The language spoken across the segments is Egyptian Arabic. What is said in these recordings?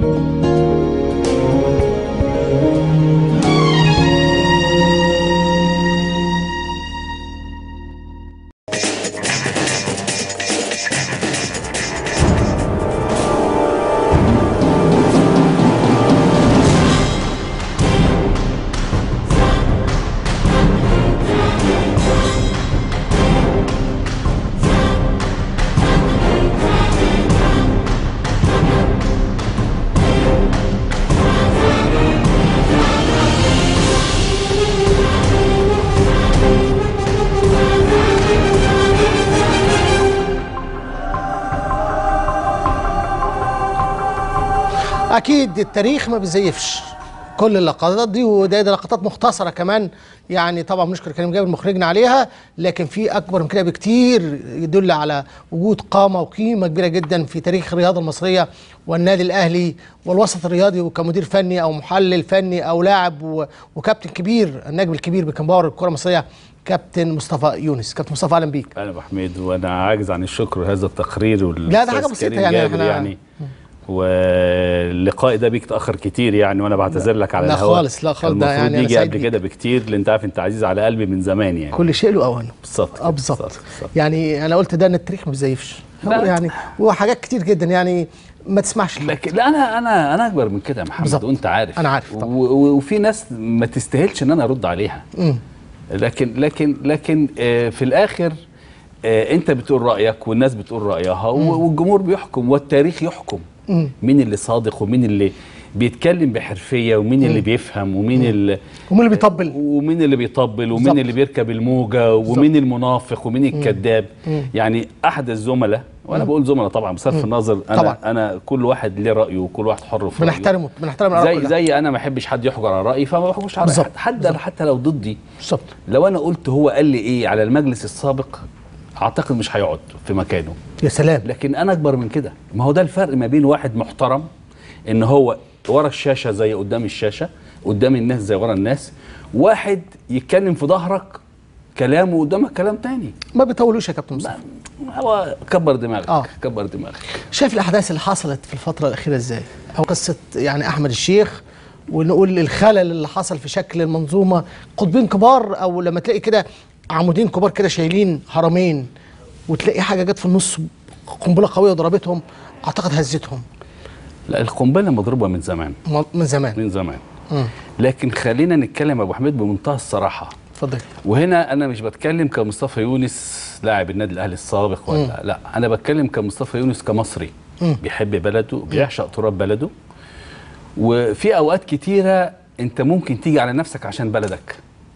اكيد التاريخ ما بيزيفش كل اللقطات دي وده ده لقطات مختصره كمان يعني طبعا بنشكر كريم جابر مخرجنا عليها لكن في اكبر من كده بكتير يدل على وجود قامه وقيمه كبيره جدا في تاريخ الرياضه المصريه والنادي الاهلي والوسط الرياضي وكمدير فني او محلل فني او لاعب و- وكابتن كبير النجم الكبير بكمباور الكره المصريه كابتن مصطفى يونس كابتن مصطفى اهلا بيك اهلا ابو حميد وانا عاجز عن الشكر هذا التقرير وال لا، ده حاجة بسيطة يعني جابر إحنا- يعني واللقاء ده بيك تاخر كتير يعني وانا بعتذر لك على لا الهواء خالص، لا خالص، ده المفروض يعني أنا يجي سعيد قبل بيك. كده بكتير لان انت عارف انت عزيز على قلبي من زمان يعني كل شيء له اوانه بالظبط اه كده، بالظبط بالظبط. يعني انا قلت ده ان التاريخ ما بيزيفش هو لا. يعني وحاجات كتير جدا يعني ما تسمعش لحد. لكن لا انا انا انا اكبر من كده يا محمد بالظبط. وانت عارف أنا عارف طبعا. و- و- وفي ناس ما تستاهلش ان انا ارد عليها مم. لكن لكن لكن آه، في الاخر آه، انت بتقول رايك والناس بتقول رايها و- والجمهور بيحكم والتاريخ يحكم مم. مين اللي صادق ومين اللي بيتكلم بحرفيه ومين اللي بيفهم ومين اللي ومين اللي بيطبل ومين اللي بيطبل ومين بالظبط. اللي بيركب الموجه ومين المنافق ومين الكذاب يعني احد الزملاء وانا بقول زملاء طبعا بصرف النظر انا طبعا. انا كل واحد ليه رايه وكل واحد حر في رايه بنحترمه بنحترم الآراء زي كلها. زي انا ما احبش حد يحجر على رايي فما بحبش على بالظبط. حد حتى حتى لو ضدي بالظبط لو انا قلت هو قال لي ايه على المجلس السابق اعتقد مش هيقعد في مكانه يا سلام لكن انا اكبر من كده ما هو ده الفرق ما بين واحد محترم ان هو ورا الشاشه زي قدام الشاشه قدام الناس زي ورا الناس واحد يتكلم في ظهرك كلام وقدامك كلام تاني ما بيطولوش يا كابتن مصطفى هو كبر دماغك آه. كبر دماغك شايف الاحداث اللي حصلت في الفتره الاخيره ازاي او قصه يعني احمد الشيخ ونقول الخلل اللي حصل في شكل المنظومه قطبين كبار او لما تلاقي كده عمودين كبار كده شايلين هرمين وتلاقي حاجه جت في النص قنبله قويه وضربتهم اعتقد هزتهم لا القنبله مضروبه من زمان م- من زمان من زمان مم. لكن خلينا نتكلم يا ابو حميد بمنتهى الصراحه اتفضل وهنا انا مش بتكلم كمصطفى يونس لاعب النادي الاهلي السابق ولا لا انا بتكلم كمصطفى يونس كمصري مم. بيحب بلده بيعشق تراب بلده وفي اوقات كتيره انت ممكن تيجي على نفسك عشان بلدك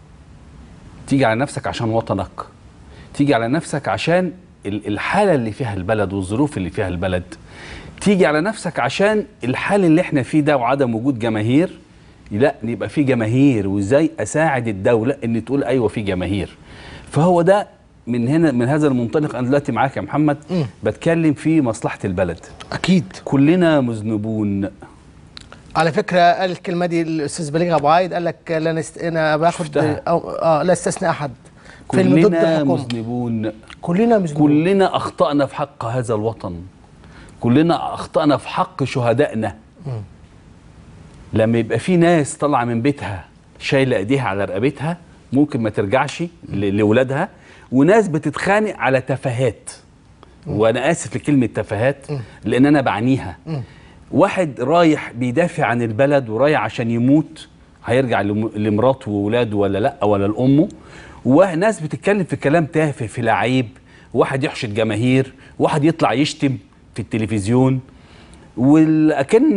تيجي على نفسك عشان وطنك تيجي على نفسك عشان ال- الحاله اللي فيها البلد والظروف اللي فيها البلد تيجي على نفسك عشان الحال اللي احنا فيه ده وعدم وجود جماهير لا يبقى في جماهير وازاي اساعد الدوله ان تقول ايوه في جماهير فهو ده من هنا من هذا المنطلق انا دلوقتي معاك يا محمد مم. بتكلم في مصلحه البلد اكيد كلنا مذنبون على فكره قال الكلمه دي الاستاذ بليغ ابو عايد قال لك لا نست... انا باخد شفتها. أو... اه لا استثنى احد فيلم ضد كلنا الحكومه مذنبون كلنا مذنبون كلنا اخطانا في حق هذا الوطن كلنا اخطانا في حق شهدائنا لما يبقى في ناس طالعه من بيتها شايله ايديها على رقبتها ممكن ما ترجعش ل- لاولادها وناس بتتخانق على تفاهات وانا اسف لكلمه تفاهات لان انا بعنيها واحد رايح بيدافع عن البلد ورايح عشان يموت هيرجع لم- لمراته وولاده ولا لا ولا لامه وناس بتتكلم في كلام تافه في لعيب واحد يحشد جماهير واحد يطلع يشتم في التلفزيون ولكن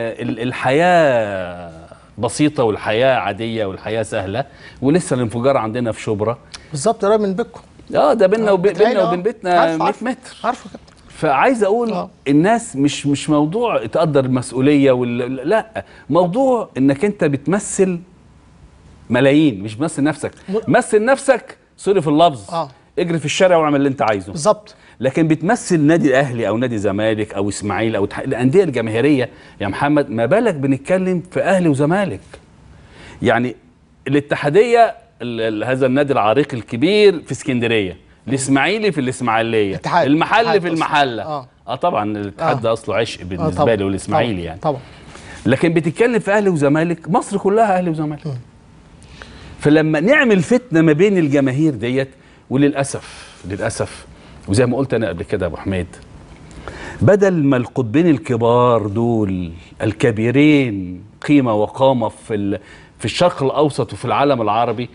الحياه بسيطه والحياه عاديه والحياه سهله ولسه الانفجار عندنا في شبرا بالظبط قريب من بيتكم اه ده بيننا وبين بتلاقي بيننا آه. وبين بيتنا عارفه، 100 عارفه. متر عارفه كده فعايز اقول آه. الناس مش مش موضوع تقدر المسؤوليه ولا لا موضوع انك انت بتمثل ملايين مش بتمثل نفسك مثل نفسك سوري في اللفظ آه. اجري في الشارع واعمل اللي انت عايزه بالظبط لكن بتمثل نادي الاهلي او نادي زمالك او اسماعيل او اتح- الانديه الجماهيريه يا محمد ما بالك بنتكلم في اهلي وزمالك يعني الاتحاديه ال- ال- هذا النادي العريق الكبير في اسكندريه الاسماعيلي في الاسماعيليه اتحاد. المحل اتحاد في قصدي. المحله آه. اه طبعا الاتحاد آه. ده اصله عشق آه، بالنسبه طبعاً. لي والاسماعيلي طبعاً. يعني طبعا لكن بتتكلم في اهلي وزمالك مصر كلها اهلي وزمالك فلما نعمل فتنه ما بين الجماهير ديت وللاسف للاسف وزي ما قلت انا قبل كده يا ابو حميد بدل ما القطبين الكبار دول الكبيرين قيمه وقامه في ال- في الشرق الاوسط وفي العالم العربي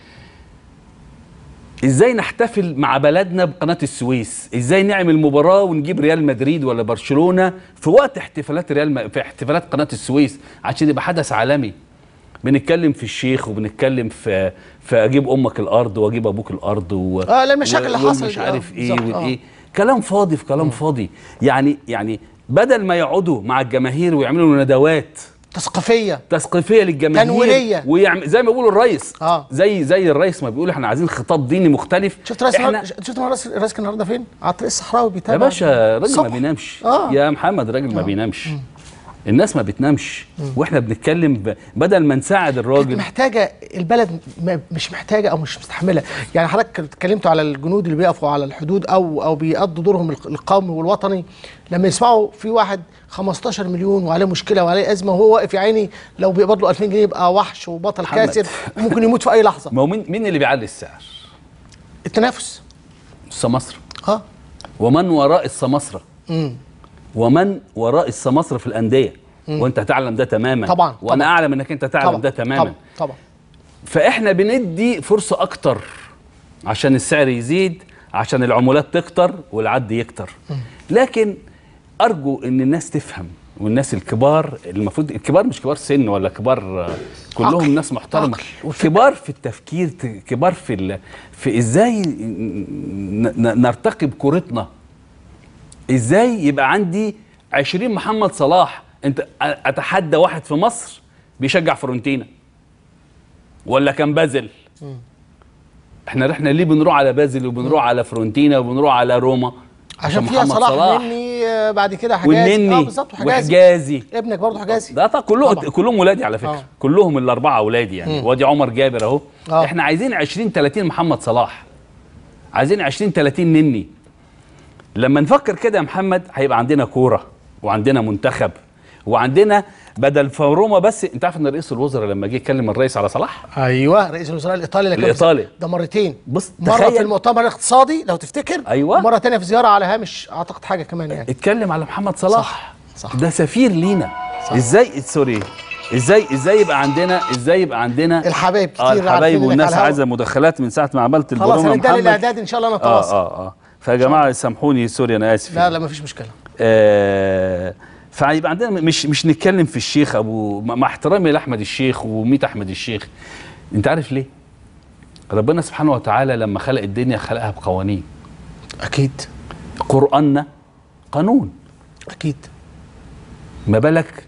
ازاي نحتفل مع بلدنا بقناه السويس ازاي نعمل مباراه ونجيب ريال مدريد ولا برشلونه في وقت احتفالات ريال م... في احتفالات قناه السويس عشان يبقى حدث عالمي بنتكلم في الشيخ وبنتكلم في في اجيب امك الارض واجيب ابوك الارض و... آه، لا، المشاكل اللي حصلت مش دي، عارف آه، ايه بالظبط، آه. والايه كلام فاضي في كلام فاضي يعني يعني بدل ما يقعدوا مع الجماهير ويعملوا ندوات تثقيفيه تثقيفيه للجماهير تنويرية. ويعمل زي ما بيقولوا الرئيس آه. زي زي الرئيس ما بيقول احنا عايزين خطاب ديني مختلف شفت رئيس احنا النهار- شفت الرئيس الرئيس كان النهارده فين؟ على الطريق الصحراوي يا بيتابع باشا راجل ما الصبح. بينامش آه. يا محمد راجل ما بينامش الناس ما بتنامش واحنا بنتكلم ب... بدل ما نساعد كانت الراجل محتاجه البلد م- مش محتاجه او مش مستحمله يعني حضرتك اتكلمتوا على الجنود اللي بيقفوا على الحدود او او بيقضوا دورهم الق- القومي والوطني لما يسمعوا في واحد 15 مليون وعليه مشكله وعليه ازمه وهو واقف يا عيني لو بيقبض له 2000 جنيه يبقى وحش وبطل محمد. كاسر وممكن يموت في اي لحظه ما هو مين مين اللي بيعلي السعر؟ التنافس السماسرة اه ومن وراء السماسرة امم ومن وراء السماسرة في الأندية وأنت تعلم ده تماما طبعاً، وأنا طبعاً. أعلم أنك أنت تعلم طبعا ده تماما طبعا طبعا فاحنا بندي فرصه اكتر عشان السعر يزيد عشان العمولات تكتر والعد يكتر لكن ارجو ان الناس تفهم والناس الكبار المفروض الكبار مش كبار سن ولا كبار آه، كلهم عقل. ناس محترمه عقل وفكر. كبار في التفكير ت- كبار في ال... في ازاي ن- ن- نرتقي بكورتنا ازاي يبقى عندي 20 محمد صلاح انت أ- اتحدى واحد في مصر بيشجع فرونتينا ولا كان بازل احنا احنا ليه بنروح على بازل وبنروح على فرونتينا وبنروح على روما عشان فيها محمد صلاح, مني آه، بعد كده حجازي والنني اه بالظبط وحجازي وحجازي ابنك برضه حجازي ده طبعا كلهم طبعا. كلهم ولادي على فكره آه. كلهم الاربعه اولادي يعني وادي عمر جابر اهو آه. احنا عايزين 20 30 محمد صلاح عايزين 20 30 نني لما نفكر كده يا محمد هيبقى عندنا كوره وعندنا منتخب وعندنا بدل فروما بس انت عارف ان رئيس الوزراء لما جه يكلم الرئيس على صلاح ايوه رئيس الوزراء الايطالي اللي كان الإيطالي. ده مرتين بص، مره تخيل. في المؤتمر الاقتصادي لو تفتكر أيوة. مره تانية في زياره على هامش اعتقد حاجه كمان يعني اتكلم على محمد صلاح صح، صح. ده سفير لينا صح. ازاي سوري ازاي ازاي يبقى عندنا ازاي يبقى عندنا الحبايب كتير اه عارفين الحبايب إنك والناس على الهوا. عايزه مداخلات من ساعه ما عملت خلاص البرومه يا هنبدا محمد للاعداد ان شاء الله اه نتواصل اه اه فيا جماعه سامحوني سوري انا اسف لا لا مفيش مشكله آه فيبقى عندنا مش مش نتكلم في الشيخ ابو مع احترامي لاحمد الشيخ وميت احمد الشيخ انت عارف ليه؟ ربنا سبحانه وتعالى لما خلق الدنيا خلقها بقوانين اكيد قرآننا قانون اكيد ما بالك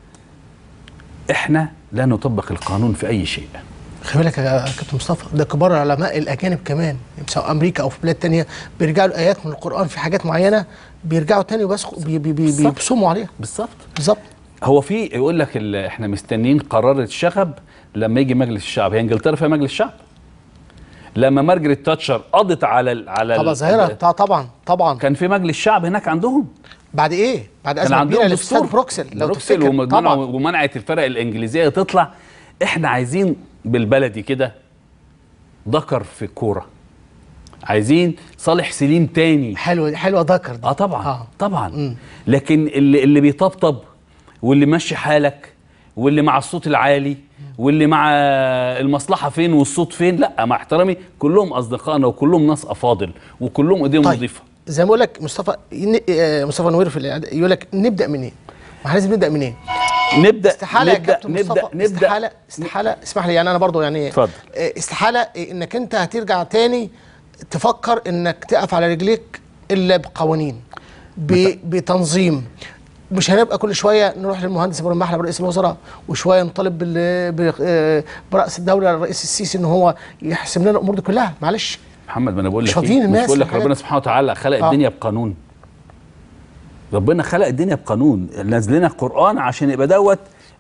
احنا لا نطبق القانون في اي شيء خلي بالك يا كابتن مصطفى ده كبار العلماء الاجانب كمان سواء امريكا او في بلاد تانية بيرجعوا الايات من القران في حاجات معينه بيرجعوا تاني وبس بي بي بي بالظبط. بيبصموا عليها بالظبط بالظبط هو في يقول لك ال- احنا مستنيين قرار الشغب لما يجي مجلس الشعب هي انجلترا فيها مجلس الشعب لما مارجريت تاتشر قضت على ال على طبعا ال- ظاهره طبعا طبعا طبعا كان في مجلس شعب هناك عندهم بعد ايه؟ بعد كان ازمه كبيره عندهم اللي في استاد دستور بروكسل لو بروكسل تفتكر ومنع طبعا ومنعت الفرق الانجليزيه تطلع احنا عايزين بالبلدي كده ذكر في الكوره عايزين صالح سليم تاني حلوه حلوه ذكر دي اه طبعا آه. آه. طبعا لكن اللي اللي بيطبطب واللي ماشي حالك واللي مع الصوت العالي واللي مع المصلحه فين والصوت فين لا مع احترامي كلهم اصدقائنا وكلهم ناس افاضل وكلهم ايديهم طيب نظيفه زي ما بقول لك مصطفى ين- آه، مصطفى نوير في الإعداد يقول لك نبدا منين؟ ما احنا لازم نبدا منين؟ نبدا استحاله يا نبدا كابتن نبدا مصطفى نبدا استحاله استحاله اسمح لي يعني انا برضو يعني اتفضل. آه، استحاله انك انت هترجع تاني تفكر انك تقف على رجليك الا بقوانين ب- بتنظيم مش هنبقى كل شويه نروح للمهندس ابراهيم محلب رئيس الوزراء وشويه نطالب بال- ب- آه، براس الدوله الرئيس السيسي ان هو يحسم لنا الامور دي كلها معلش محمد ما انا بقول مش لك فاضيين إيه؟ الناس مش بقول لك الحاجات ربنا دي. سبحانه وتعالى خلق آه. الدنيا بقانون ربنا خلق الدنيا بقانون نزل لنا القران عشان يبقى دوت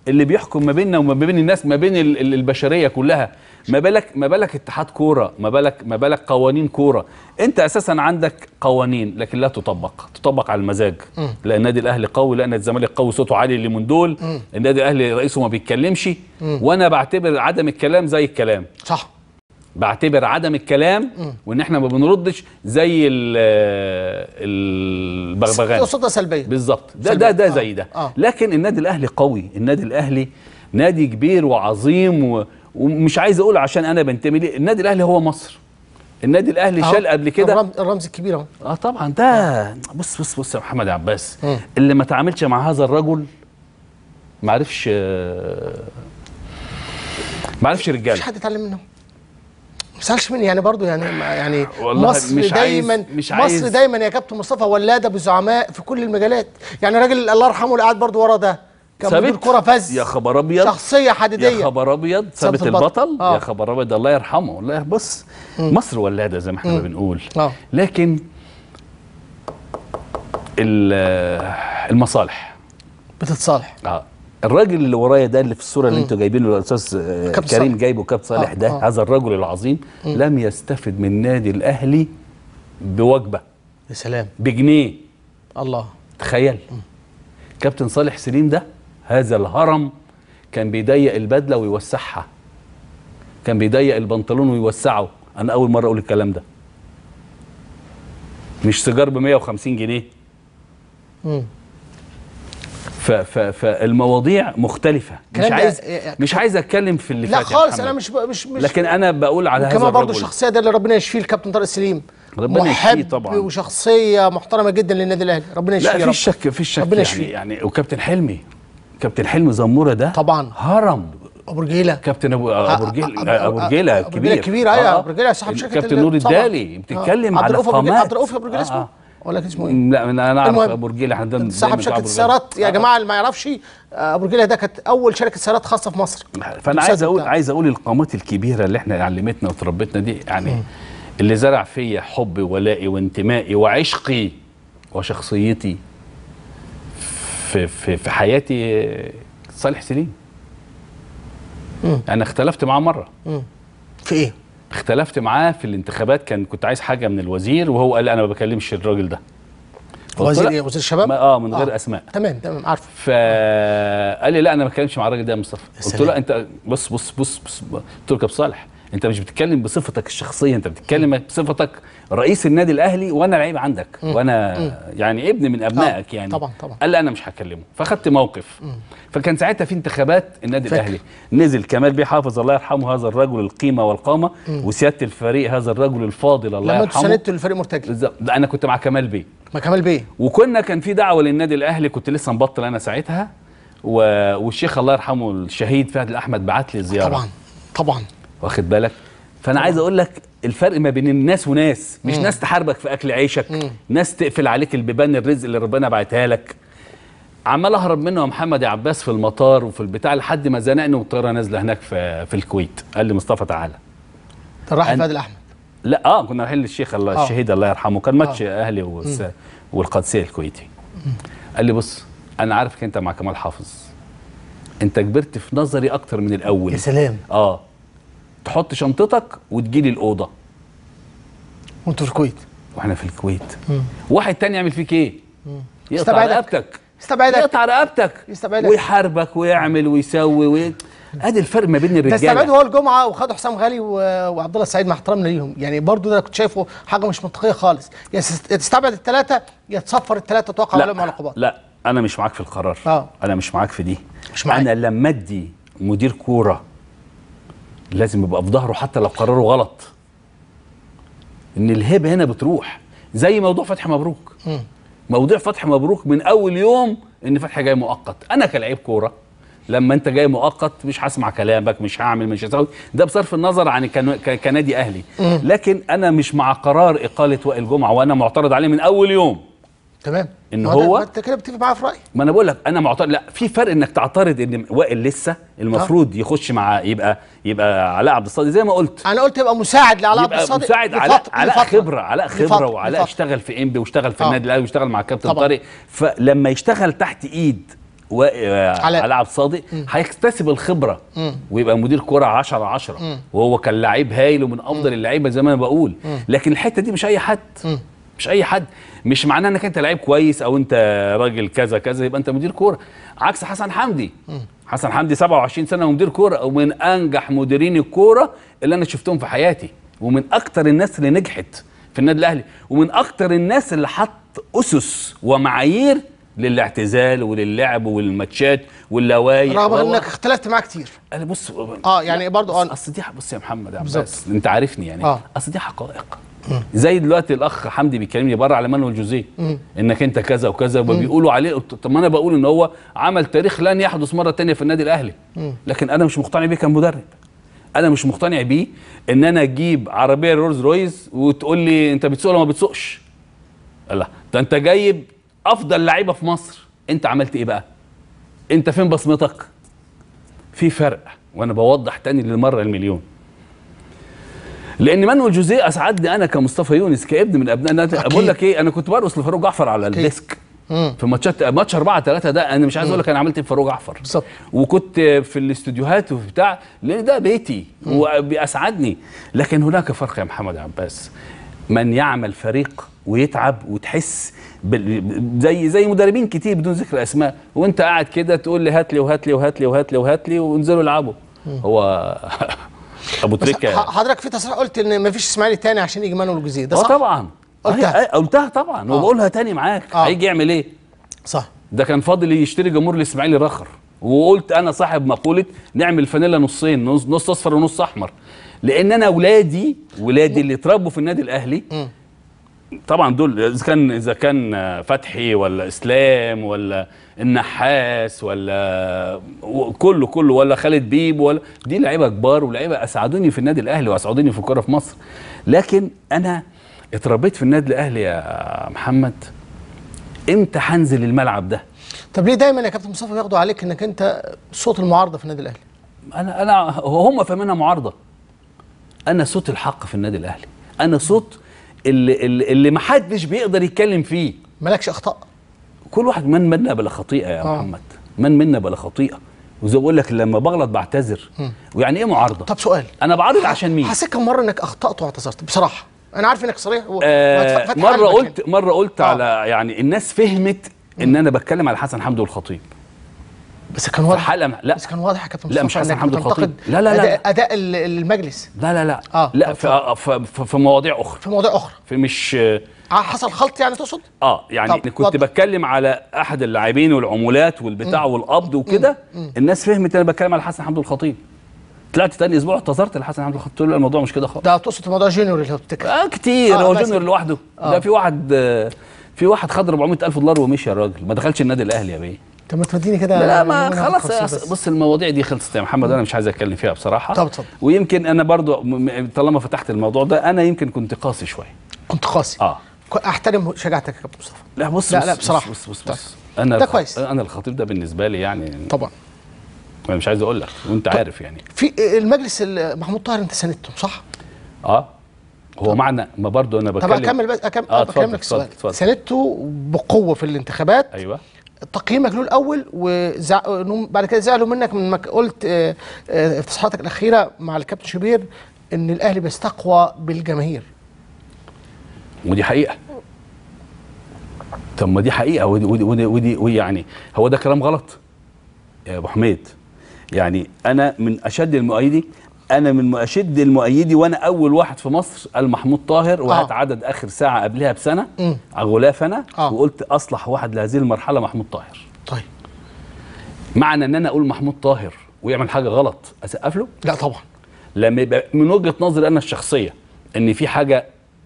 اللي بيحكم ما بيننا وما بين الناس ما بين ال- ال- البشريه كلها ما بالك ما بالك اتحاد كوره ما بالك ما بالك قوانين كوره انت اساسا عندك قوانين لكن لا تطبق تطبق على المزاج لا النادي الاهلي قوي لا النادي الزمالك قوي صوته عالي اللي من دول النادي الاهلي رئيسه ما بيتكلمش وانا بعتبر عدم الكلام زي الكلام صح بعتبر عدم الكلام وان احنا ما بنردش زي ال- البغبغان قصتها سلبيه بالظبط ده سلبي. ده ده آه. زي ده آه. لكن النادي الاهلي قوي النادي الاهلي نادي كبير وعظيم و... ومش عايز اقول عشان انا بنتمي ليه النادي الاهلي هو مصر النادي الاهلي أهو، شال قبل كده الرمز, الرمز الكبير اهو اه طبعا ده بص بص بص يا محمد عباس مم. اللي ما تعاملش مع هذا الرجل ما عرفش آه، ما عرفش رجاله مفيش حد اتعلم منه ما تزعلش مني يعني برضو يعني ما- يعني والله مصر مش عايز- دايما مش مصر عايز- دايما يا كابتن مصطفى ولاده بزعماء في كل المجالات يعني الراجل الله يرحمه اللي قاعد برضو ورا ده كان ثابت؟ مدير كوره فز يا خبر ابيض شخصيه حديديه يا خبر ابيض ثابت ثابت البطل. البطل آه. يا خبر ابيض الله يرحمه الله بص مصر ولاده زي ما احنا بنقول آه. لكن ال- المصالح بتتصالح اه الراجل اللي ورايا ده اللي في الصوره اللي انتوا جايبينه الاستاذ آه، كابتن كريم صالح. جايبه كابتن صالح آه، ده آه. هذا الرجل العظيم لم يستفد من النادي الاهلي بوجبه يا سلام بجنيه الله تخيل كابتن صالح سليم ده هذا الهرم كان بيضيق البدله ويوسعها كان بيضيق البنطلون ويوسعه انا اول مره اقول الكلام ده مش سيجار ب 150 جنيه مم. ف ف فالمواضيع مختلفه مش الكلام ده- عايز يا- مش عايز اتكلم في اللي لا فات يا خالص محمد. انا مش ب- مش مش لكن انا بقول على هذا كمان برضه الرجل الشخصيه ده اللي ربنا يشفيه الكابتن طارق سليم ربنا يشفيه محب طبعاً. وشخصيه محترمه جدا للنادي الاهلي ربنا يشفيه لا يا رب. في شك في شك ربنا يعني, يشفيه. يعني وكابتن حلمي كابتن حلمي زموره ده طبعاً. هرم ابو رجيله كابتن ابو ابو رجيل أ- أ- ابو رجيله أبو كبير رجيلة كبير، أيوة، أبو رجيلة صاحب شركة كابتن ال- نور طبعاً. الدالي بتتكلم عبد على الرؤوف أبو رجيلة- قامات عبد الرؤوف ابو رجيله آه، اسمه آه. ولا كان اسمه ايه؟ لا انا أنا اعرف المهم، ابو رجيله احنا دايما صاحب دايماً شركه أبو رجيلة. السيارات يا آه. جماعه اللي ما يعرفش آه، ابو رجيله ده كانت اول شركه سيارات خاصه في مصر فانا عايز اقول بتاع. عايز اقول القامات الكبيره اللي احنا علمتنا وتربتنا دي يعني اللي زرع فيا حبي وولائي وانتمائي وعشقي وشخصيتي في في في حياتي صالح سليم انا اختلفت معاه مره في ايه؟ اختلفت معاه في الانتخابات كان كنت عايز حاجه من الوزير وهو قال لي انا ما بكلمش الراجل ده قلت له وزير لا. ايه؟ وزير الشباب؟ ما- اه من غير اسماء تمام تمام عارفه فقال لي لا انا ما بتكلمش مع الراجل ده يا مصطفى قلت له سلام. لا انت بص بص بص بص قلت له يا كابتن صالح انت مش بتتكلم بصفتك الشخصيه انت بتتكلم بصفتك رئيس النادي الاهلي وانا لعيب عندك وانا يعني ابن من ابنائك آه، يعني طبعاً، طبعاً. قال لي انا مش هكلمه فاخدت موقف فكان ساعتها في انتخابات النادي فاكر. الاهلي نزل كمال بيه حافظ الله يرحمه هذا الرجل القيمه والقامه وسياده الفريق هذا الرجل الفاضل الله لما انتوا يرحمه ساندتوا الفريق مرتجل بالظبط ده انا كنت مع كمال بيه ما كمال بيه وكنا كان في دعوه للنادي الاهلي كنت لسه مبطل انا ساعتها و... والشيخ الله يرحمه الشهيد فهد الاحمد بعت لي زياره طبعا طبعا واخد بالك فانا عايز اقول لك الفرق ما بين الناس وناس مش ناس تحاربك في اكل عيشك ناس تقفل عليك البيبان الرزق اللي ربنا بعتها لك عمال اهرب منه يا محمد يا عباس في المطار وفي البتاع لحد ما زنقني والطياره نازله هناك في في الكويت قال لي مصطفى تعالى كان راح أن- فهد الاحمد لا اه كنا رايحين للشيخ الله آه. الشهيد الله يرحمه كان ماتش اهلي والس... والقادسيه الكويتي قال لي بص انا عارفك انت مع كمال حافظ انت كبرت في نظري اكتر من الاول يا سلام اه تحط شنطتك وتجيلي الاوضه وانتوا في الكويت واحنا في الكويت واحد تاني يعمل فيك ايه يقطع استبعدك. رقبتك استبعدك يقطع رقبتك يستبعدك. ويحاربك ويعمل ويسوي وي... ادي الفرق ما بين ده استبعدوا الرجاله هو الجمعه وخدوا حسام غالي و... وعبد الله السعيد مع احترامنا ليهم يعني برضو ده كنت شايفه حاجه مش منطقيه خالص يا س- يا تستبعد الثلاثه يا تصفر الثلاثه توقع عليهم عقوبات لا انا مش معاك في القرار آه. انا مش معاك في دي مش معاك. انا لما ادي مدير كوره لازم يبقى في ظهره حتى لو قراره غلط ان الهبه هنا بتروح زي موضوع فتحي مبروك موضوع فتحي مبروك من اول يوم ان فتحي جاي مؤقت انا كلاعب كوره لما انت جاي مؤقت مش هسمع كلامك مش هعمل مش هسوي ده بصرف النظر عن كن- ك- كنادي اهلي لكن انا مش مع قرار اقاله وائل جمعه وانا معترض عليه من اول يوم تمام إن ما ده- هو- ما انت كده بتتفق معايا في رايي ما انا بقول لك انا معترض لا في فرق انك تعترض ان وائل لسه المفروض يخش مع يبقى يبقى علاء عبد الصادق زي ما قلت انا قلت يبقى مساعد لعلاء عبد يبقى الصادق مساعد علاء لفترة- علاء لفترة. خبره علاء خبره لفترة- وعلاء لفترة. اشتغل في انبي واشتغل في آه. النادي الاهلي واشتغل مع الكابتن طبعا. طارق فلما يشتغل تحت ايد و... آه، علاء. علاء عبد الصادق هيكتسب الخبره ويبقى مدير كوره 10 10 وهو كان لعيب هايل ومن افضل اللعيبه زي ما انا بقول لكن الحته دي مش اي حد مش اي حد مش معناه انك انت لعيب كويس او انت راجل كذا كذا يبقى انت مدير كوره عكس حسن حمدي حسن حمدي 27 سنه ومدير كوره ومن انجح مديرين الكوره اللي انا شفتهم في حياتي ومن اكتر الناس اللي نجحت في النادي الاهلي ومن اكتر الناس اللي حط اسس ومعايير للاعتزال وللعب والماتشات واللوائح رغم وهو- انك اختلفت معاه كتير انا بص اه يعني برضو اه اصل دي بص يا محمد يا بالظبط. عباس انت عارفني يعني آه. اصل دي حقائق زي دلوقتي الاخ حمدي بيكلمني بره على مانويل جوزيه انك انت كذا وكذا وبيقولوا عليه قلت طب ما انا بقول ان هو عمل تاريخ لن يحدث مره تانية في النادي الاهلي لكن انا مش مقتنع بيه كمدرب انا مش مقتنع بيه ان انا اجيب عربيه رولز رويز وتقول لي انت بتسوق ولا ما بتسوقش الله ده انت جايب افضل لعيبه في مصر انت عملت ايه بقى انت فين بصمتك في فرق وانا بوضح تاني للمره المليون لان مانويل جوزيه اسعدني انا كمصطفى يونس كابن من ابناء النادي أكيد. بقول لك ايه انا كنت برقص لفاروق جعفر على أكيد. الديسك مم. في ماتشات ماتش 4 3 ده انا مش عايز اقول لك انا عملت ايه في فاروق جعفر بالظبط. وكنت في الاستوديوهات وفي بتاع لان ده بيتي وبيسعدني لكن هناك فرق يا محمد عباس من يعمل فريق ويتعب وتحس بال- زي زي مدربين كتير بدون ذكر اسماء وانت قاعد كده تقول لي هات لي وهات لي وهات لي وهات لي وهات لي وانزلوا العبوا هو ابو بس تريكه ح- حضرتك في تصريح قلت ان مفيش اسماعيلي تاني عشان يجي مانويل الجزيري ده اه صح؟ طبعا قلتها. أي- أي- قلتها طبعا آه. وبقولها تاني معاك آه. هيجي يعمل ايه صح ده كان فاضل يشتري جمهور الاسماعيلي رخر وقلت انا صاحب مقوله نعمل فانيلا نصين نص, نص اصفر ونص احمر لان انا ولادي ولادي اللي اتربوا في النادي الاهلي طبعا دول اذا كان اذا كان فتحي ولا اسلام ولا النحاس ولا كله كله ولا خالد بيب ولا دي لعيبه كبار ولعيبه اسعدوني في النادي الاهلي واسعدوني في الكوره في مصر لكن انا اتربيت في النادي الاهلي يا محمد امتى هنزل الملعب ده طب ليه دايما يا كابتن مصطفى بياخدوا عليك انك انت صوت المعارضه في النادي الاهلي؟ انا انا هم فاهمينها معارضه انا صوت الحق في النادي الاهلي انا صوت اللي اللي, اللي ما حدش بيقدر يتكلم فيه مالكش اخطاء كل واحد من منا بلا خطيئه يا آه. محمد من منا بلا خطيئه وزي ما بقول لك لما بغلط بعتذر ويعني ايه معارضه طب سؤال انا بعارض عشان مين حسيت كم مره انك اخطات واعتذرت بصراحه انا عارف انك صريح و... آه وفاتح مره قلبك قلت مره قلت آه. على يعني الناس فهمت ان انا بتكلم على حسن حمدي والخطيب بس كان في واضح حلقه لا بس كان واضح يا كابتن لا، مصطفى مش حسن إنك حمدي بتنتقد الخطيب. لا، لا، لا. اداء, أداء ال- المجلس لا لا لا آه، لا طب في, في, في, في مواضيع اخرى في مواضيع اخرى في مش ع- حصل خلط يعني تقصد؟ اه يعني طب، أنا كنت اتفضل. بتكلم على احد اللاعبين والعمولات والبتاع والقبض وكده الناس فهمت انا بتكلم على حسن حمدي الخطيب طلعت تاني اسبوع اعتذرت لحسن حمدي الخطيب قلت له لا، الموضوع مش كده خالص ده تقصد موضوع جونيور اللي هو بتتكلم اه كتير آه، هو بس- جونيور لوحده ده في واحد آه، في واحد خد 400 الف دولار ومشي يا راجل ما دخلش النادي الاهلي يا بيه طب ما توديني كده لا, لا ما نمونة خلاص خمسين يا بس. أص- بص المواضيع دي خلصت يا محمد انا مش عايز اتكلم فيها بصراحه طب اتفضل. ويمكن انا برضو م- م- طالما فتحت الموضوع ده انا يمكن كنت قاسي شويه كنت قاسي اه ك- احترم شجاعتك يا كابتن مصطفى لا بص لا، بص لا، بصراحة. بص بص, طيب. بص. انا ده الخ- كويس. انا الخطيب ده بالنسبه لي يعني طبعا انا مش عايز اقول لك وانت عارف يعني في المجلس ال- محمود طاهر انت ساندته صح؟ اه هو معنى ما برضو انا طب بتكلم اكمل بس أكمل آه، آه اتفضل، بكلم لك اتفضل، السؤال اتفضل. ساندته بقوه في الانتخابات ايوه تقييمك له الاول وزع... إنهم بعد كده زعلوا منك من ما قلت آه، آه، في تصريحاتك الاخيره مع الكابتن شوبير ان الاهلي بيستقوى بالجماهير ودي حقيقه طب ما دي حقيقه ودي ودي ودي, ودي, ودي يعني هو ده كلام غلط يا ابو حميد يعني انا من اشد المؤيدي انا من اشد المؤيدي وانا اول واحد في مصر قال محمود طاهر وهات آه. عدد اخر ساعه قبلها بسنه مم. على غلاف انا آه. وقلت اصلح واحد لهذه المرحله محمود طاهر طيب معنى ان انا اقول محمود طاهر ويعمل حاجه غلط اسقف له لا طبعا لما يبقى من وجهه نظري انا الشخصيه ان في حاجه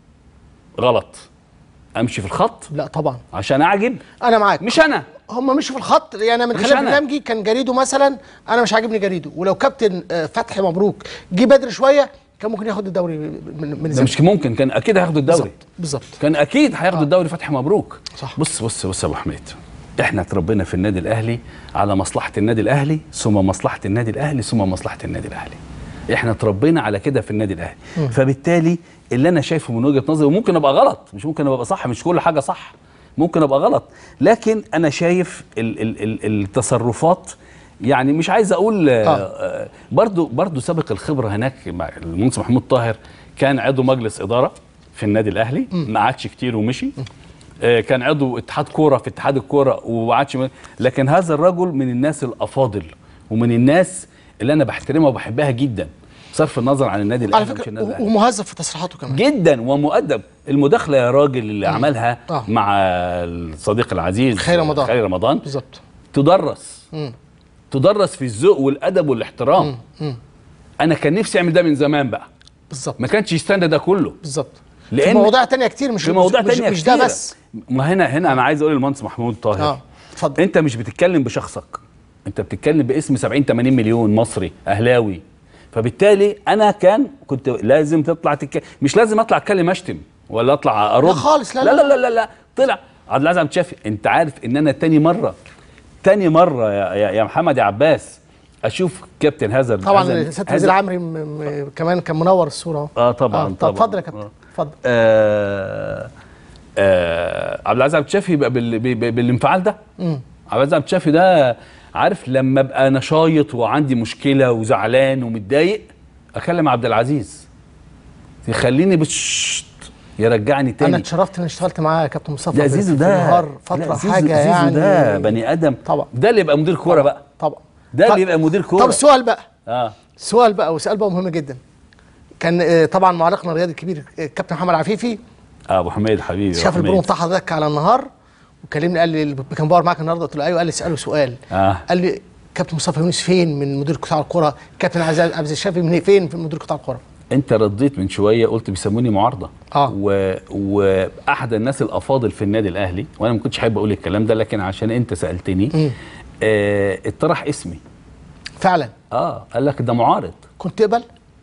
غلط امشي في الخط لا طبعا عشان اعجب انا معاك مش انا هم مشوا في الخط يعني أنا من مش خلال أنا. برنامجي كان جريده مثلا انا مش عاجبني جريده ولو كابتن آه، فتحي مبروك جه بدري شويه كان ممكن ياخد الدوري من من ده الزمالك مش ممكن كان اكيد هياخد الدوري بالظبط بالظبط كان اكيد هياخد الدوري فتحي مبروك صح. بص بص بص يا ابو حميد احنا اتربينا في النادي الاهلي على مصلحه النادي الاهلي ثم مصلحه النادي الاهلي ثم مصلحه النادي الاهلي احنا اتربينا على كده في النادي الاهلي فبالتالي اللي انا شايفه من وجهه نظري وممكن ابقى غلط مش ممكن ابقى صح مش كل حاجه صح ممكن ابقى غلط لكن انا شايف ال ال ال التصرفات يعني مش عايز اقول آه. آه برضو برضو سابق الخبره هناك مع المهندس محمود طاهر كان عضو مجلس اداره في النادي الاهلي ما عادش كتير ومشي آه كان عضو اتحاد كوره في اتحاد الكوره وما عادش م- لكن هذا الرجل من الناس الافاضل ومن الناس اللي انا بحترمها وبحبها جدا صرف النظر عن النادي على الاهلي مش فكره النادي و- الاهلي ومهذب في تصريحاته كمان جدا ومؤدب المداخله يا راجل اللي عملها آه. مع الصديق العزيز خير رمضان. خير رمضان بالظبط تدرس مم. تدرس في الذوق والادب والاحترام انا كان نفسي اعمل ده من زمان بقى بالظبط ما كانش يستنى ده كله بالظبط في لأن- مواضيع تانية كتير مش في مواضيع مش, تانية مش كتيرة. ده بس ما هنا هنا انا عايز اقول للمهندس محمود طاهر اه اتفضل انت مش بتتكلم بشخصك انت بتتكلم باسم 70 80 مليون مصري اهلاوي فبالتالي انا كان كنت لازم تطلع تك... مش لازم اطلع اتكلم اشتم ولا اطلع ارد لا خالص، لا، لا لا. لا لا لا, لا. طلع عبد العزيز عبد الشافي انت عارف ان انا تاني مره تاني مره يا, يا, يا محمد يا عباس اشوف كابتن هذا طبعا هذا- سياده هذا- الوزير عمري م- م- كمان كان منور الصوره اهو اه طبعا طب طبعا اتفضل يا كابتن آه. اتفضل آه آه عبد العزيز عبد الشافي يبقى بال بال بالانفعال ده عبد العزيز عبد الشافي ده عارف لما ابقى نشايط وعندي مشكله وزعلان ومتضايق اكلم عبد العزيز يخليني بشت يرجعني انا تاني اتشرفت اني اشتغلت معاه يا كابتن مصطفى ده في- زيزو في ده النهار لا، فتره زيزو- حاجه زيزو يعني ده بني ادم طبعا. ده اللي يبقى مدير كوره بقى طبعا ده طب- اللي يبقى مدير كوره طب السؤال بقى اه سؤال بقى وسؤال بقى مهم جدا كان آه، طبعا معلقنا الرياضي الكبير آه، كابتن محمد عفيفي آه، ابو حميد حبيبي شاف أبو البرومو حميد. بتاع حضرتك على النهار وكلمني قال لي كان بار معاك النهارده قلت له ايوه قال لي اساله سؤال آه. قال لي كابتن مصطفى يونس فين من مدير قطاع الكره كابتن عبد عبد الشافي من فين في مدير قطاع الكره انت رديت من شويه قلت بيسموني معارضه آه. و... واحد الناس الافاضل في النادي الاهلي وانا ما كنتش حابب اقول الكلام ده لكن عشان انت سالتني آه اتطرح اسمي فعلا اه قال لك ده معارض كنت تقبل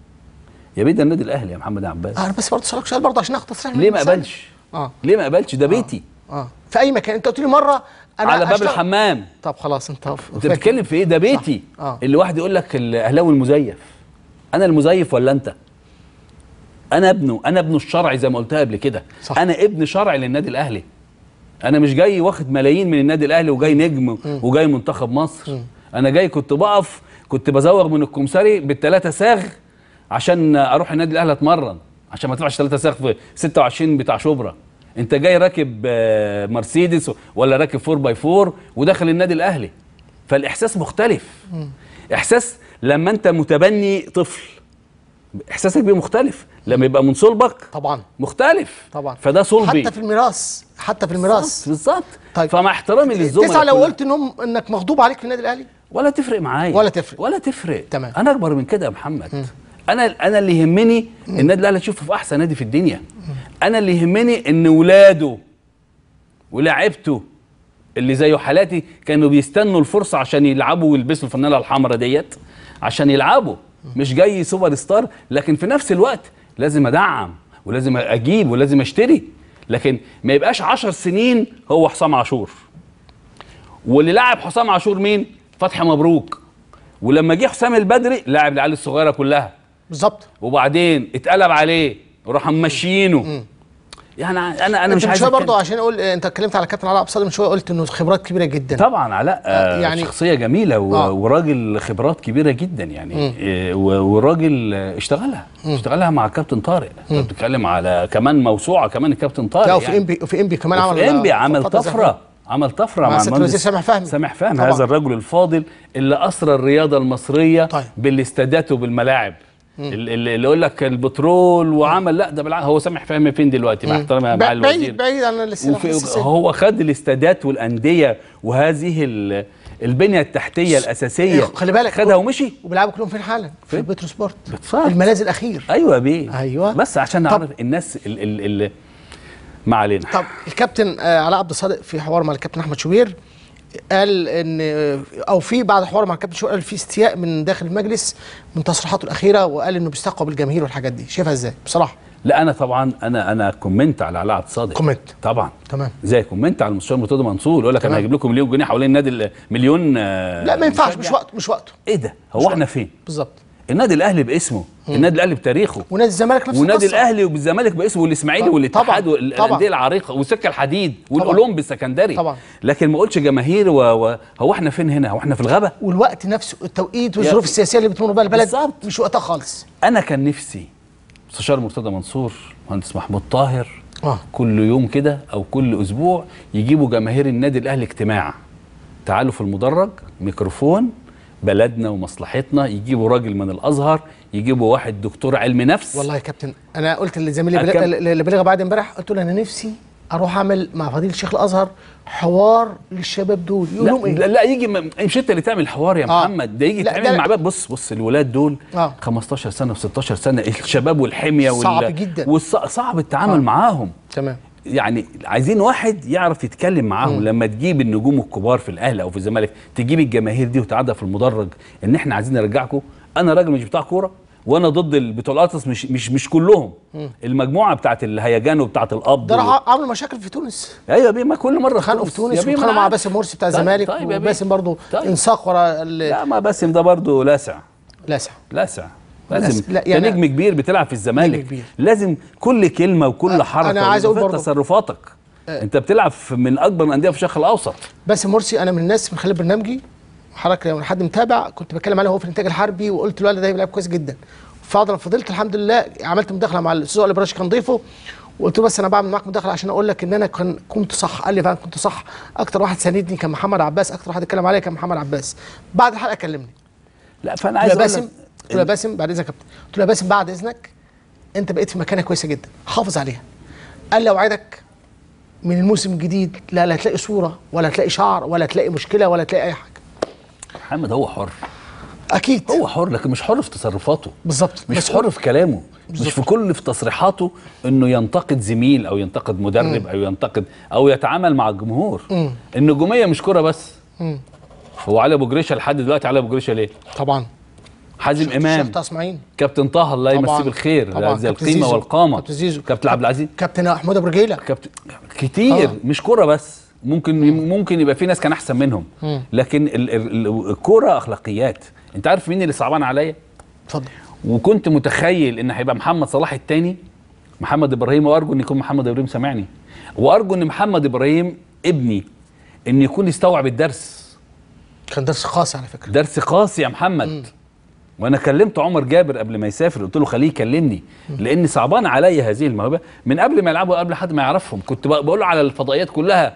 يا بيه ده النادي الاهلي يا محمد عباس انا بس برضه اسالك سؤال برضه عشان اخد تصريح من ليه ما الإنسان. قبلش اه ليه ما قبلش ده بيتي اه في اي مكان انت قلت لي مره انا على باب أشتغل- الحمام طب خلاص انت انت فاكر. بتتكلم في ايه ده بيتي آه. اللي واحد يقول لك الاهلاوي المزيف انا المزيف ولا انت انا ابنه انا ابنه الشرعي زي ما قلتها قبل كده صح. انا ابن شرعي للنادي الاهلي انا مش جاي واخد ملايين من النادي الاهلي وجاي نجم وجاي منتخب مصر انا جاي كنت بقف كنت بزوغ من الكمساري بالثلاثه ساغ عشان اروح النادي الاهلي اتمرن عشان ما تدفعش ثلاثه ساغ في 26 بتاع شبرا انت جاي راكب آه، مرسيدس ولا راكب 4 باي 4 وداخل النادي الاهلي فالاحساس مختلف احساس لما انت متبني طفل احساسك بيه مختلف لما يبقى من صلبك طبعا مختلف طبعا فده صلبي حتى في الميراث حتى في الميراث بالظبط طيب. فمع احترامي للزملاء تسعة لو كلهم، قلت انهم انك مغضوب عليك في النادي الاهلي ولا تفرق معايا ولا تفرق. ولا تفرق تمام. انا اكبر من كده يا محمد انا انا اللي يهمني النادي الاهلي اشوفه في احسن نادي في الدنيا انا اللي يهمني ان ولاده ولاعيبته اللي زي حالاتي كانوا بيستنوا الفرصه عشان يلعبوا ويلبسوا الفانيله الحمراء ديت عشان يلعبوا مش جاي سوبر ستار لكن في نفس الوقت لازم ادعم ولازم اجيب ولازم اشتري لكن ما يبقاش عشر سنين هو حسام عاشور واللي لعب حسام عاشور مين فتحي مبروك ولما جه حسام البدري لعب العيال الصغيره كلها بالظبط وبعدين اتقلب عليه وراح ممشيينه يعني انا انا انت مش من عايز شويه أتكلم. برضه عشان اقول انت اتكلمت على كابتن علاء عبد الصادق من شويه قلت انه خبرات كبيره جدا طبعا علاء آه يعني- يعني شخصيه جميله و... آه. وراجل خبرات كبيره جدا يعني إيه، و- وراجل آه، اشتغلها اشتغلها مع الكابتن طارق انت بتتكلم على كمان موسوعه كمان الكابتن طارق لا وفي يعني. انبي وفي انبي كمان عمل وفي انبي عمل فترة زي طفره عمل طفره مع مع, سيادة المهندس الوزير سامح فهمي. سامح فهمي طبعاً. هذا الرجل الفاضل اللي اسرى الرياضه المصريه طيب. بالاستادات وبالملاعب اللي اللي يقول لك البترول وعمل لا ده بالعكس هو سامح فهمي فين دلوقتي مع احترامي مع بعيد الوزير بعيد بعيد عن الاستيلاء وفي الحساسية. هو خد الاستادات والانديه وهذه ال- البنيه التحتيه الاساسيه خلي بالك خدها ومشي وبيلعبوا كلهم فين حالا في فين؟ بيترو سبورت بتفرج. الملاذ الاخير ايوه يا بيه أيوة. بس عشان طب. نعرف الناس ال ال ال ما علينا طب الكابتن آه، علاء عبد الصادق في حوار مع الكابتن احمد شوبير قال ان او في بعد حوار مع الكابتن شوبير قال في استياء من داخل المجلس من تصريحاته الاخيره وقال انه بيستقوى بالجماهير والحاجات دي شايفها ازاي بصراحه لا انا طبعا انا انا كومنت على علاء عبد الصادق كومنت. طبعا تمام زي كومنت على المستشار مرتضى منصور يقول لك انا تمام. هجيب لكم مليون جنيه حوالين النادي ال- مليون آه، لا ما ينفعش مشجع. مش وقته مش وقته ايه ده هو احنا فين بالظبط النادي الاهلي باسمه النادي الاهلي بتاريخه ونادي الزمالك نفس والنادي القصة. الاهلي والزمالك باسمه والاسماعيلي طبعاً، والاتحاد طبعاً، والانديه العريقه وسكه الحديد والاولمبي السكندري طبعاً. لكن ما اقولش جماهير و... و... هو احنا فين هنا هو احنا في الغابه والوقت نفسه التوقيت والظروف السياسيه اللي بتمر بها البلد بالظبط. مش وقتها خالص انا كان نفسي مستشار مرتضى منصور مهندس محمود طاهر اه كل يوم كده او كل اسبوع يجيبوا جماهير النادي الاهلي اجتماع تعالوا في المدرج ميكروفون بلدنا ومصلحتنا يجيبوا راجل من الازهر يجيبوا واحد دكتور علم نفس والله يا كابتن انا قلت لزميلي أكم- بل- اللي بلغ بعد امبارح قلت له انا نفسي اروح اعمل مع فضيله الشيخ الازهر حوار للشباب دول يقول لهم لا, ايه لا, لا يجي م- مش انت اللي تعمل حوار يا آه. محمد ده يجي لا، تعمل ده- مع باب بص بص الولاد دول آه. 15 سنه و16 سنه الشباب والحميه وال... صعب جدا. والصعب التعامل آه. معاهم تمام يعني عايزين واحد يعرف يتكلم معاهم مم. لما تجيب النجوم الكبار في الاهلي او في الزمالك تجيب الجماهير دي وتقعدها في المدرج ان احنا عايزين نرجعكم انا راجل مش بتاع كوره وانا ضد ال- بتوع القطص مش مش مش كلهم المجموعه بتاعت الهيجان وبتاعت القبض ده و... راح عملوا مشاكل في تونس ايوه يا بيه ما كل مره اتخانقوا في تونس يا بيه ما واتخانقوا أنا مع عارف. باسم مرسي بتاع طيب- الزمالك طيب يا بيه. وباسم برضه طيب. انساق ورا ال- لا ما باسم ده برضه لاسع لاسع لاسع لاسع. لازم لا، ده يعني- نجم كبير بتلعب في نجم الزمالك كبير. لازم كل كلمه وكل أه، حركه أنا عايز أقول وفي برضه. تصرفاتك انت بتلعب في من اكبر الانديه في الشرق الاوسط باسم مرسي انا من الناس من خلال برنامجي حضرتك لو حد متابع كنت بتكلم عليه هو في الانتاج الحربي وقلت الولد ده بيلعب كويس جدا فضلا فضلت الحمد لله عملت مداخله مع الاستاذ علي براشي كان ضيفه وقلت له بس انا بعمل معاك مداخله عشان اقول لك ان انا كان كنت صح قال لي فعلا كنت صح اكتر واحد ساندني كان محمد عباس اكتر واحد اتكلم عليا كان محمد عباس بعد الحلقه كلمني لا فانا قلت له عايز يا اقول باسم لك قلت له يا باسم بعد اذنك يا كابتن قلت له يا باسم بعد اذنك انت بقيت في مكانه كويسه جدا حافظ عليها قال لي اوعدك من الموسم الجديد لا لا هتلاقي صوره ولا هتلاقي شعر ولا هتلاقي مشكله ولا هتلاقي اي حاجه محمد هو حر اكيد هو حر لكن مش حر في تصرفاته بالظبط مش بس حر في كلامه مش في كل في تصريحاته انه ينتقد زميل او ينتقد مدرب او ينتقد او يتعامل مع الجمهور النجوميه مش كوره بس مم. هو علي ابو جريشه لحد دلوقتي علي ابو جريشه ليه طبعا حازم الشيخ امام طه اسماعيل كابتن طه الله طبعاً. يمسيه بالخير طبعاً. ذي كابتن القيمه زيزو. والقامه كابتن زيزو. كابتن عبد العزيز كابتن محمود ابو رجيله كابتن كتير آه. مش كوره بس ممكن ممكن يبقى في ناس كان احسن منهم لكن ال- ال- ال- الكوره اخلاقيات انت عارف مين اللي صعبان عليا اتفضل وكنت متخيل ان هيبقى محمد صلاح الثاني محمد ابراهيم وارجو ان يكون محمد ابراهيم سامعني وارجو ان محمد ابراهيم ابني ان يكون يستوعب الدرس كان درس قاسي على فكره درس قاسي يا محمد وانا كلمت عمر جابر قبل ما يسافر قلت له خليه يكلمني لان صعبان عليا هذه الموهبه من قبل ما يلعبوا قبل حد ما يعرفهم كنت بق- بقول له على الفضائيات كلها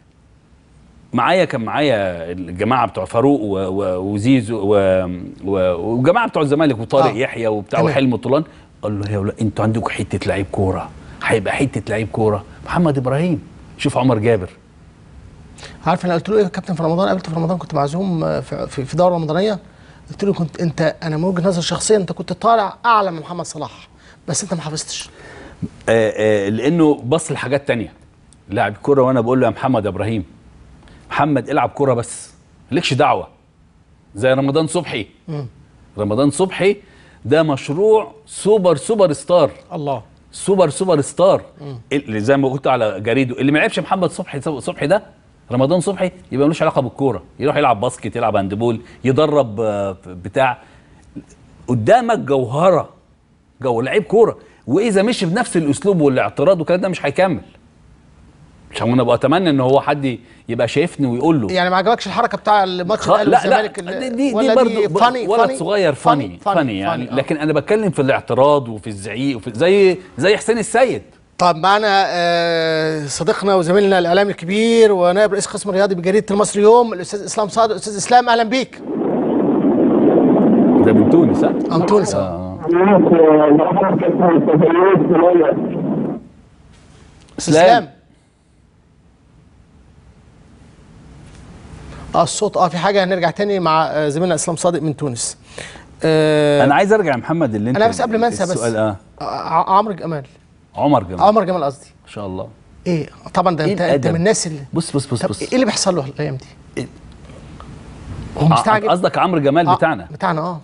معايا كان معايا الجماعه بتوع فاروق و- و- وزيزو و- و- وجماعه بتوع الزمالك وطارق آه. يحيى وبتاع تمام. وحلمي طولان قال له يا ولاد انتوا عندكم حته لعيب كوره هيبقى حته لعيب كوره محمد ابراهيم شوف عمر جابر عارف انا قلت له ايه يا كابتن في رمضان قابلته في رمضان كنت معزوم آه، في في في دوره رمضانيه قلت له كنت انت انا من وجهه نظري شخصيا انت كنت طالع اعلى من محمد صلاح بس انت ما حافظتش آه، آه، لانه بص لحاجات تانية لاعب كوره وانا بقول له يا محمد يا ابراهيم محمد العب كوره بس مالكش دعوه زي رمضان صبحي رمضان صبحي ده مشروع سوبر سوبر ستار الله سوبر سوبر ستار اللي زي ما قلت على جريده اللي ما لعبش محمد صبحي صبحي ده رمضان صبحي يبقى ملوش علاقه بالكوره يروح يلعب باسكت يلعب هاندبول يدرب آه، بتاع قدامك جوهره جو لعيب كوره واذا مشي بنفس الاسلوب والاعتراض والكلام ده مش هيكمل عشان انا بتمنى ان هو حد يبقى شايفني ويقول له يعني ما عجبكش الحركه بتاع الماتش خ... الاهلي لا لا والزمالك دي اللي- دي, دي ولا برضه ب- funny- ولد funny- صغير فاني funny- فاني يعني funny، آه. لكن انا بتكلم في الاعتراض وفي الزعيق وفي زي زي حسين السيد طب معانا آه، صديقنا وزميلنا الاعلامي الكبير ونائب رئيس قسم الرياضي بجريده المصري يوم الاستاذ اسلام صادق استاذ اسلام اهلا بيك ده من تونس ها؟ عن تونس آه. اسلام اه الصوت اه في حاجه هنرجع تاني مع آه، زميلنا اسلام صادق من تونس آه انا عايز ارجع يا محمد اللي انت أنا بس قبل ما أنسى بس. السؤال اه ع- عمرو جمال عمر جمال عمر جمال قصدي ما شاء الله ايه طبعا ده إيه انت انت الأدب؟ من الناس اللي بص بص بص طب بص ايه اللي بيحصل له الايام دي؟ إيه؟ هو مستعجل قصدك عمرو جمال آه، بتاعنا بتاعنا اه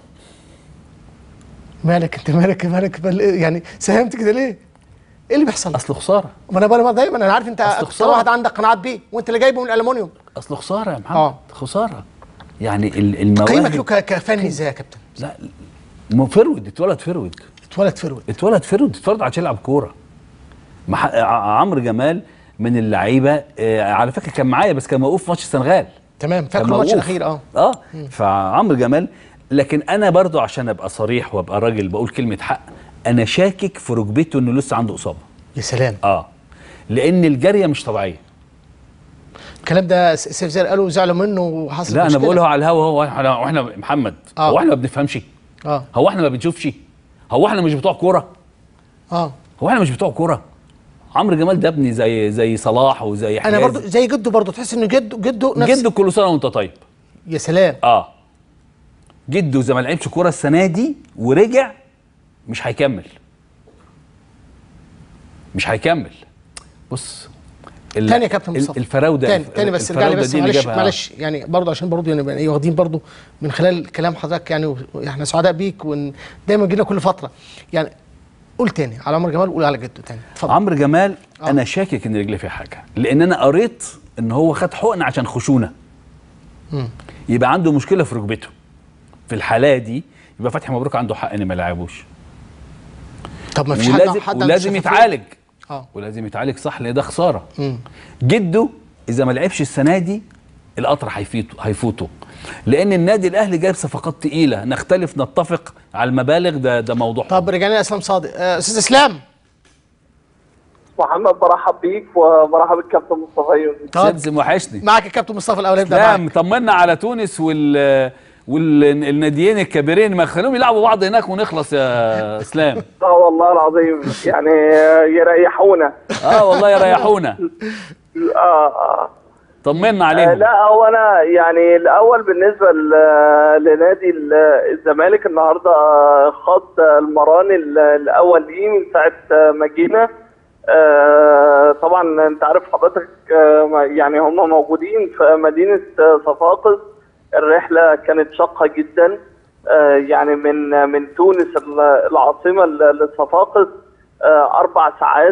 مالك انت مالك مالك بل يعني ساهمت كده ليه؟ ايه اللي بيحصل؟ اصله خساره ما انا بقى دايما انا عارف انت أصل اكتر خسارة. واحد عندك قناعات بيه وانت اللي جايبه من الالومنيوم اصله خساره يا محمد آه. خساره يعني ال- المواهب قيمك له ك- كفني ازاي يا كابتن؟ لا م- فرود اتولد فرود اتولد فرود اتولد فرود اتولد عشان يلعب كوره مح... ع- عمرو جمال من اللعيبه آه، على فكره كان معايا بس كان موقوف في ماتش السنغال تمام فاكر كان الماتش موقوف. الاخير اه اه فعمرو جمال لكن انا برضو عشان ابقى صريح وابقى راجل بقول كلمه حق انا شاكك في ركبته انه لسه عنده اصابه يا سلام اه لان الجاريه مش طبيعيه الكلام ده س- سيف زاهر قالوا زعلوا منه وحصل لا انا مشكلة. بقولها على الهوا هو احنا واحنا محمد آه. هو احنا ما بنفهمش اه هو احنا ما بنشوفش هو احنا مش بتوع كوره اه هو احنا مش بتوع كوره عمرو جمال ده ابني زي زي صلاح وزي انا حجازي برضو زي جده برضو تحس ان جده جده نفس جده كل سنه وانت طيب يا سلام اه جده زي ما لعبش كوره السنه دي ورجع مش هيكمل مش هيكمل بص ال- تاني يا كابتن ال- مصطفى الفراوده تاني تاني بس ارجع لي الفراودة بس دي اللي معلش جابها. معلش يعني برضه عشان برضه يعني ايه واخدين برضه من خلال كلام حضرتك يعني و- احنا سعداء بيك ودايما جينا كل فتره يعني قول تاني على عمر جمال وقول على جده تاني اتفضل عمرو جمال آه. انا شاكك ان رجليه فيها حاجه لان انا قريت ان هو خد حقن عشان خشونه مم. يبقى عنده مشكله في ركبته في الحاله دي يبقى فتحي مبروك عنده حق ان ما يلعبوش طب ما فيش حد ولازم, حد عنده ولازم شفافية؟ يتعالج اه ولازم يتعالج صح لان ده خساره مم. جده اذا ما لعبش السنه دي القطر هيفيته هيفوته لان النادي الاهلي جايب صفقات تقيله نختلف نتفق على المبالغ ده ده موضوع طب رجعنا لاسلام صادق آه، استاذ اسلام محمد برحب بيك وبرحب بالكابتن مصطفى يونس طب سمسم وحشني معاك الكابتن مصطفى الاول ابدا لا معاك طمنا على تونس وال والناديين الكبيرين ما خلوهم يلعبوا بعض هناك ونخلص يا اسلام اه والله العظيم يعني يريحونا اه والله يريحونا اه اه طمنا آه، عليهم لا هو انا يعني الاول بالنسبه ل- لنادي ال- الزمالك النهارده آه، خاض المران ال- الاول ليه من ساعه آه، ما جينا آه، طبعا انت عارف حضرتك آه، ما- يعني هم موجودين في مدينه آه، صفاقس الرحله كانت شاقه جدا آه، يعني من من تونس ال- العاصمه ل- لصفاقس آه، اربع ساعات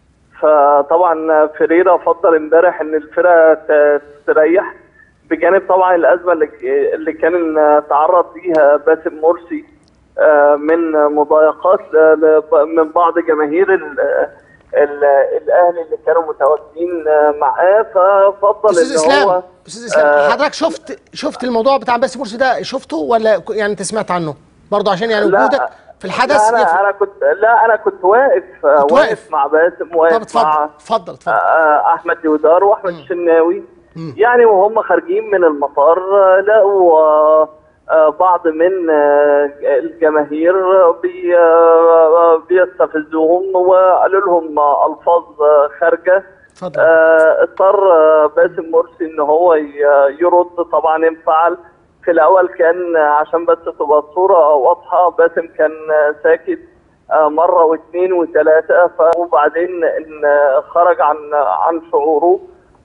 فطبعا فيريرا فضل امبارح ان الفرقه ت- تستريح بجانب طبعا الازمه اللي اللي كان تعرض ليها باسم مرسي آه، من مضايقات ل- ل- من بعض جماهير ال- ال- الاهلي اللي كانوا متواجدين آه، معاه ففضل استاذ ان اسلام هو استاذ اسلام آه، حضرتك شفت شفت الموضوع بتاع باسم مرسي ده شفته ولا ك- يعني انت سمعت عنه برضه عشان يعني لا، وجودك في الحدث لا يفرق. انا انا كنت لا انا كنت واقف آه، كنت واقف واقف. مع باسم طب واقف اتفضل مع اتفضل اتفضل آه، احمد ديودار واحمد الشناوي مم. يعني وهم خارجين من المطار آه، لقوا آه، آه، بعض من آه، الجماهير بي- آه، بيستفزوهم وقالوا لهم آه، الفاظ آه، خارجه اتفضل آه، اضطر آه، باسم مرسي ان هو ي- يرد طبعا انفعل في الاول كان آه، عشان بس تبقى الصوره واضحه باسم كان آه، ساكت آه، مره واثنين وثلاثه ف- وبعدين ان آه، خرج عن عن شعوره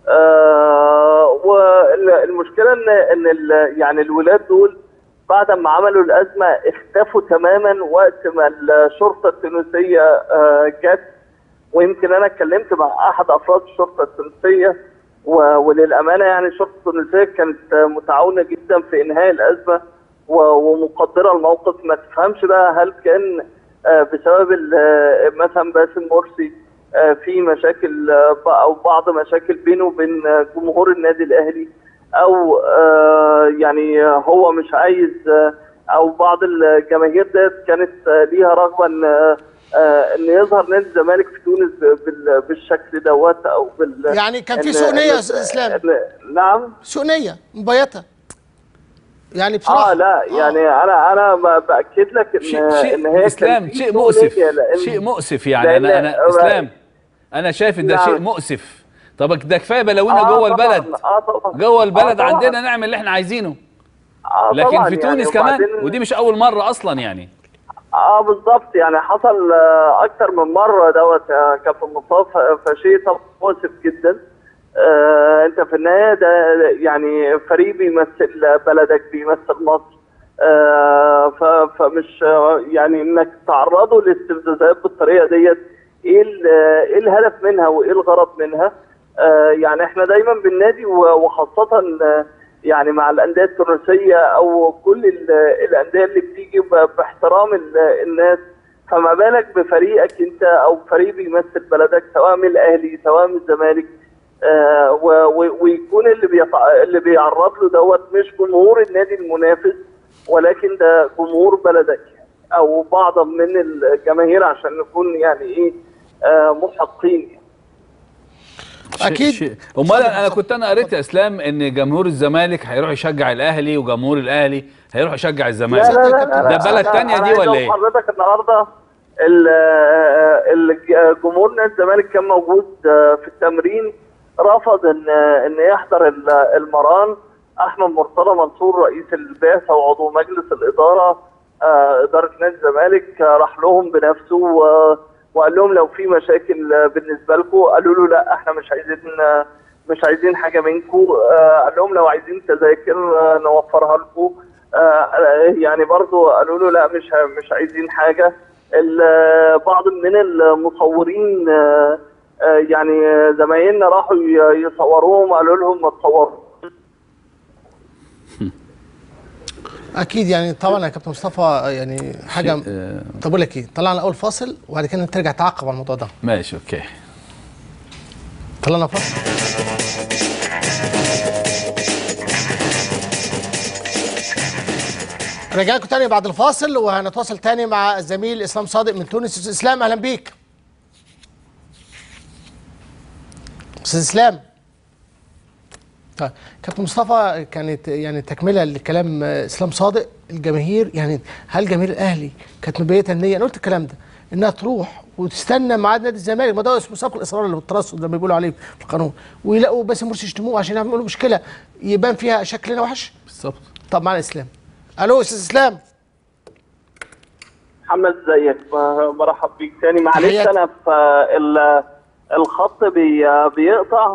آه، والمشكله ان ان ال- يعني الولاد دول بعد ما عملوا الازمه اختفوا تماما وقت ما الشرطه التونسيه آه، جت ويمكن انا اتكلمت مع احد افراد الشرطه التونسيه و- وللامانه يعني الشرطه التونسيه كانت متعاونه جدا في انهاء الازمه و- ومقدره الموقف ما تفهمش بقى هل كان آه، بسبب ال- آه، مثلا باسم مرسي آه، في مشاكل آه، ب- او بعض مشاكل بينه وبين آه، جمهور النادي الاهلي او آه، يعني آه، هو مش عايز آه، او بعض الجماهير ديت كانت آه، ليها رغبه ان آه، آه، ان يظهر نادي الزمالك في تونس بال- بالشكل دوت او بال يعني كان في إن- سوء نية يا إن- أستاذ إسلام. إن- نعم سوء نية مبيتة يعني بصراحة اه لا يعني انا انا ب- باكد لك ان شيء ان شيء هي كان اسلام في شيء سوء مؤسف نية لأن- شيء مؤسف يعني لأن- انا انا اسلام انا شايف ان ده نعم. شيء مؤسف طب ده كفايه بلاوينا آه جوه طبعاً، البلد اه طبعا جوه البلد آه طبعاً. عندنا نعمل اللي احنا عايزينه آه لكن طبعاً في يعني تونس كمان وبعدين- ودي مش اول مره اصلا يعني اه بالظبط يعني حصل آه، اكتر من مره دوت يا كابتن مصطفى فشيء طبعا مؤسف جدا آه انت في النهايه ده يعني فريق بيمثل بلدك بيمثل مصر آه ف- فمش آه، يعني انك تعرضه لاستفزازات بالطريقه ديت ايه ال- ايه الهدف منها وايه الغرض منها آه يعني احنا دايما بالنادي و- وخاصه آه، يعني مع الانديه التونسيه او كل ال- الانديه اللي بتيجي ب- باحترام ال- الناس فما بالك بفريقك انت او فريق بيمثل بلدك سواء من الاهلي سواء من الزمالك آه، و- و- ويكون اللي بيطع... اللي بيعرض له دوت مش جمهور النادي المنافس ولكن ده جمهور بلدك او بعض من الجماهير عشان نكون يعني ايه آه، محقين أكيد. شيء- امال انا كنت انا قريت يا اسلام ان جمهور الزمالك هيروح يشجع الاهلي وجمهور الاهلي هيروح يشجع الزمالك لا، لا، لا، ده بلد أنا- تانية أنا دي عايز ولا أقول ايه؟ حضرتك النهارده ال- ال- جمهور نادي الزمالك كان موجود آه، في التمرين رفض ان ان يحضر ال- المران احمد مرتضى منصور رئيس البعثه وعضو مجلس الاداره آه، اداره نادي الزمالك آه، راح لهم بنفسه و- وقال لهم لو في مشاكل آه، بالنسبه لكم قالوا له لا احنا مش عايزين آه، مش عايزين حاجه منكم قال لهم لو عايزين تذاكر آه، نوفرها لكم آه، يعني برضو قالوا له لا مش مش عايزين حاجه ال- بعض من المصورين آه، آه، يعني آه، زمايلنا راحوا ي- يصوروهم قالوا لهم ما تصوروا اكيد يعني طبعا يا كابتن مصطفى يعني حاجه شيء، آه. طب اقول لك ايه طلعنا اول فاصل وبعد كده ترجع تعقب على الموضوع ده ماشي اوكي طلعنا فاصل رجع لكم تاني بعد الفاصل وهنتواصل تاني مع الزميل اسلام صادق من تونس استاذ اسلام اهلا بيك استاذ اسلام طيب كابتن مصطفى كانت يعني تكمله لكلام اسلام صادق الجماهير يعني هل جماهير الاهلي كانت مبيته النيه انا قلت الكلام ده انها تروح وتستنى ميعاد نادي الزمالك ما ده اسمه سبق الاصرار اللي بالترصد زي ما بيقولوا عليه في القانون ويلاقوا باسم مرسي يشتموه عشان يعملوا مشكله يبان فيها شكلنا وحش بالظبط طب معنا اسلام الو استاذ اسلام محمد ازيك ب- برحب بيك تاني معلش تحياتي. انا في ال- الخط بي بيقطع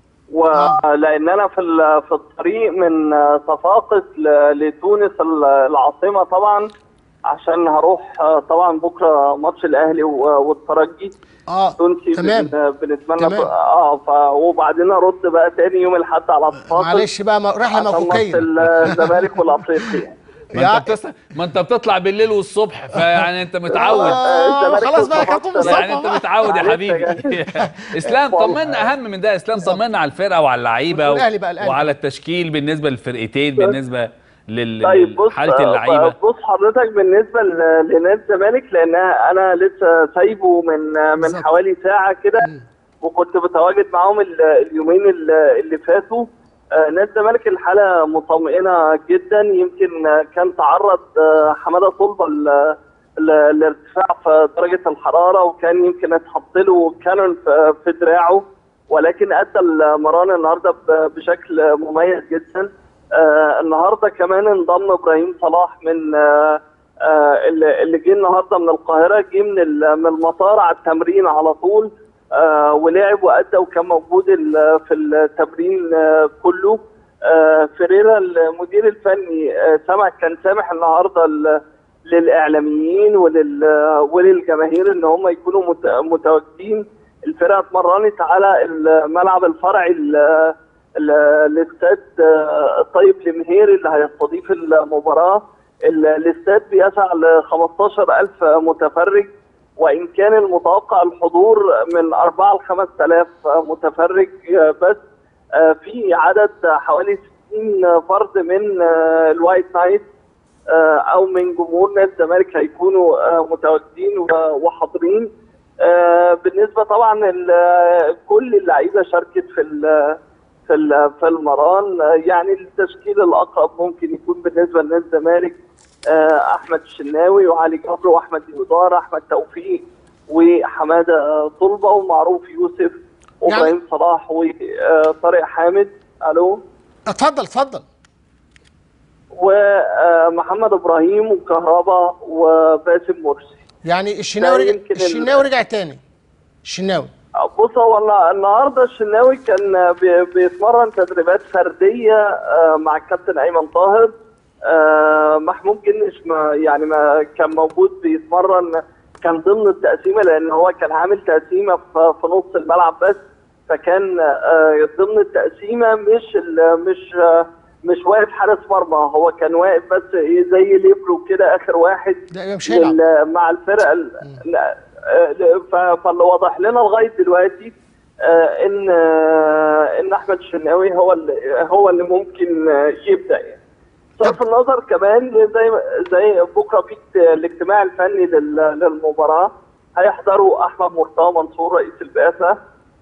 ولان انا في ال- في الطريق من صفاقس ل- لتونس ال- العاصمه طبعا عشان هروح طبعا بكره ماتش الاهلي و- والترجي اه تونسي تمام بن- بنتمنى تمام. اه ف وبعدين ارد بقى تاني يوم الاحد على صفاقس معلش بقى م- رحله عشان ماتش مفكوكيه الزمالك والافريقي ما يا- انت بتص... ما انت بتطلع بالليل والصبح فيعني انت متعود آه الزمالك خلاص بقى يا والصفاقس كابتن تمام. يعني انت مصطفى متعود يا معلش يا حبيبي جماعة. اسلام طمنا اهم من ده اسلام طمنا على الفرقه وعلى اللعيبه و... والأهلي بقى، الأهلي. وعلى التشكيل بالنسبه للفرقتين بالنسبه لل... طيب بص لحاله اللعيبه بص حضرتك بالنسبه ل- لنادي الزمالك لان انا لسه سايبه من من بالظبط. حوالي ساعه كده وكنت متواجد معاهم ال- اليومين ال- اللي فاتوا آه، نادي الزمالك الحاله مطمئنه جدا يمكن آه، كان تعرض آه، حماده طلبه ل- ل- لارتفاع في درجه الحراره وكان يمكن اتحط له كانون في- في دراعه ولكن ادى المران النهارده ب- بشكل مميز جدا آه النهارده كمان انضم ابراهيم صلاح من آه آه اللي اللي جه النهارده من القاهره جه من ال- من المطار على التمرين على طول آه ولعب وادى وكان موجود ال- في التمرين آه كله آه فيريرا المدير الفني آه سمع كان سامح النهارده ل- للاعلاميين ولل وللجماهير ان هم يكونوا مت- متواجدين الفرقه اتمرنت على الملعب الفرعي ال- ال- الاستاد آه، الطيب لمهير اللي هيستضيف المباراه ال- الاستاد بيسع ل 15000 متفرج وان كان المتوقع الحضور من 4 ل 5000 متفرج آه، بس آه، في عدد حوالي 60 فرد من آه، الوايت نايت آه، او من جمهور نادي الزمالك هيكونوا آه، متواجدين و- وحاضرين آه، بالنسبه طبعا ال- كل اللعيبه شاركت في ال- في ال- في المران آه، يعني التشكيل الاقرب ممكن يكون بالنسبه لنادي الزمالك آه، احمد الشناوي وعلي جبر واحمد ديودار احمد توفيق وحماده آه، طلبه ومعروف يوسف وابراهيم صلاح وطارق حامد الو اتفضل اتفضل ومحمد ابراهيم وكهربا وباسم مرسي يعني الشناوي ده رجع يمكن ال- الشناوي رجع تاني الشناوي بص هو النا- النهارده الشناوي كان بي- بيتمرن تدريبات فرديه آه، مع الكابتن ايمن طاهر آه، محمود جنش ما يعني ما كان موجود بيتمرن كان ضمن التقسيمه لان هو كان عامل تقسيمه في في نص الملعب بس فكان آه، ضمن التقسيمه مش ال- مش آه، مش واقف حارس مرمى هو كان واقف بس إيه زي ليبرو كده اخر واحد ده مش هيلعب لل- مع الفرقه ال- لا، آه، ف- فاللي واضح لنا لغايه دلوقتي آه، ان آه، ان احمد الشناوي هو اللي هو اللي ممكن آه، يبدا يعني بصرف النظر كمان زي زي بكره في الاجتماع الفني لل- للمباراه هيحضروا احمد مرتضى منصور رئيس البعثه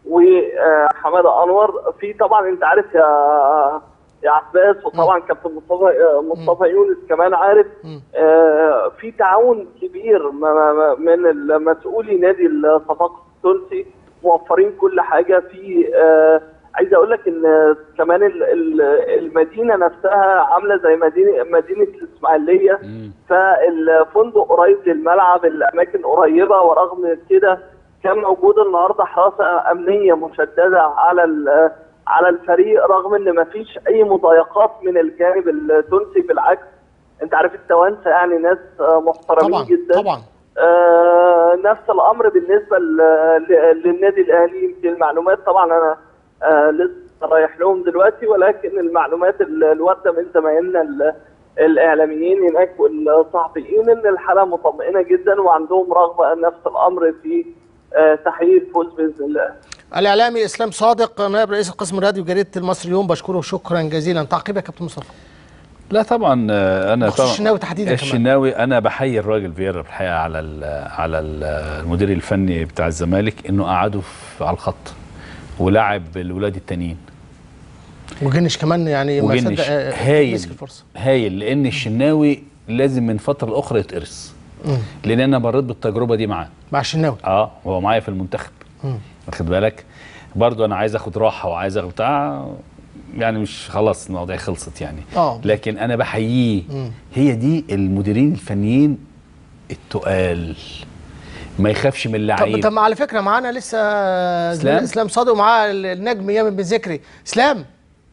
وحماده انور في طبعا انت عارف يا يا عباس وطبعا كابتن مصطفى مصطفى يونس كمان عارف آه، في تعاون كبير م- م- من مسؤولي نادي الصفاقس التونسي موفرين كل حاجه في آه، عايز اقول لك ان كمان ال- ال- المدينه نفسها عامله زي مدينه مدينه الاسماعيليه فالفندق قريب للملعب الاماكن قريبه ورغم كده كان موجود النهارده حراسه امنيه مشدده على ال- على الفريق رغم ان ما فيش اي مضايقات من الجانب التونسي بالعكس انت عارف التوانسه يعني ناس آه، محترمين طبعا جدا طبعا آه نفس الامر بالنسبه ل- ل- للنادي الاهلي يمكن المعلومات طبعا انا آه لسه رايح لهم دلوقتي ولكن المعلومات ال- الوارده من زمايلنا ال- الاعلاميين هناك والصحفيين ان الحاله مطمئنه جدا وعندهم رغبه نفس الامر في آه تحقيق الفوز باذن الله. الاعلامي اسلام صادق نائب رئيس القسم الرياضي وجريده المصري اليوم بشكره شكرا جزيلا تعقيب يا كابتن مصطفى لا طبعا آه، انا بخصوص طبعا الشناوي تحديدا كمان. الشناوي انا بحيي الراجل فييرا الحقيقه على ال على ال المدير الفني بتاع الزمالك انه قعده في- على الخط ولعب الولاد التانيين وجنش كمان يعني ما وجنش صدق، آه، هايل مسك الفرصه هايل لان الشناوي لازم من فتره لاخرى يتقرص لان انا مريت بالتجربه دي معاه مع الشناوي اه وهو معايا في المنتخب واخد بالك برضو انا عايز اخد راحه وعايز اخد بتاع يعني مش خلاص المواضيع خلصت يعني آه. لكن انا بحييه هي دي المديرين الفنيين التقال ما يخافش من طب اللعيب طب على فكره معانا لسه إسلام؟ اسلام صادق ومعاه النجم يامن بن ذكري اسلام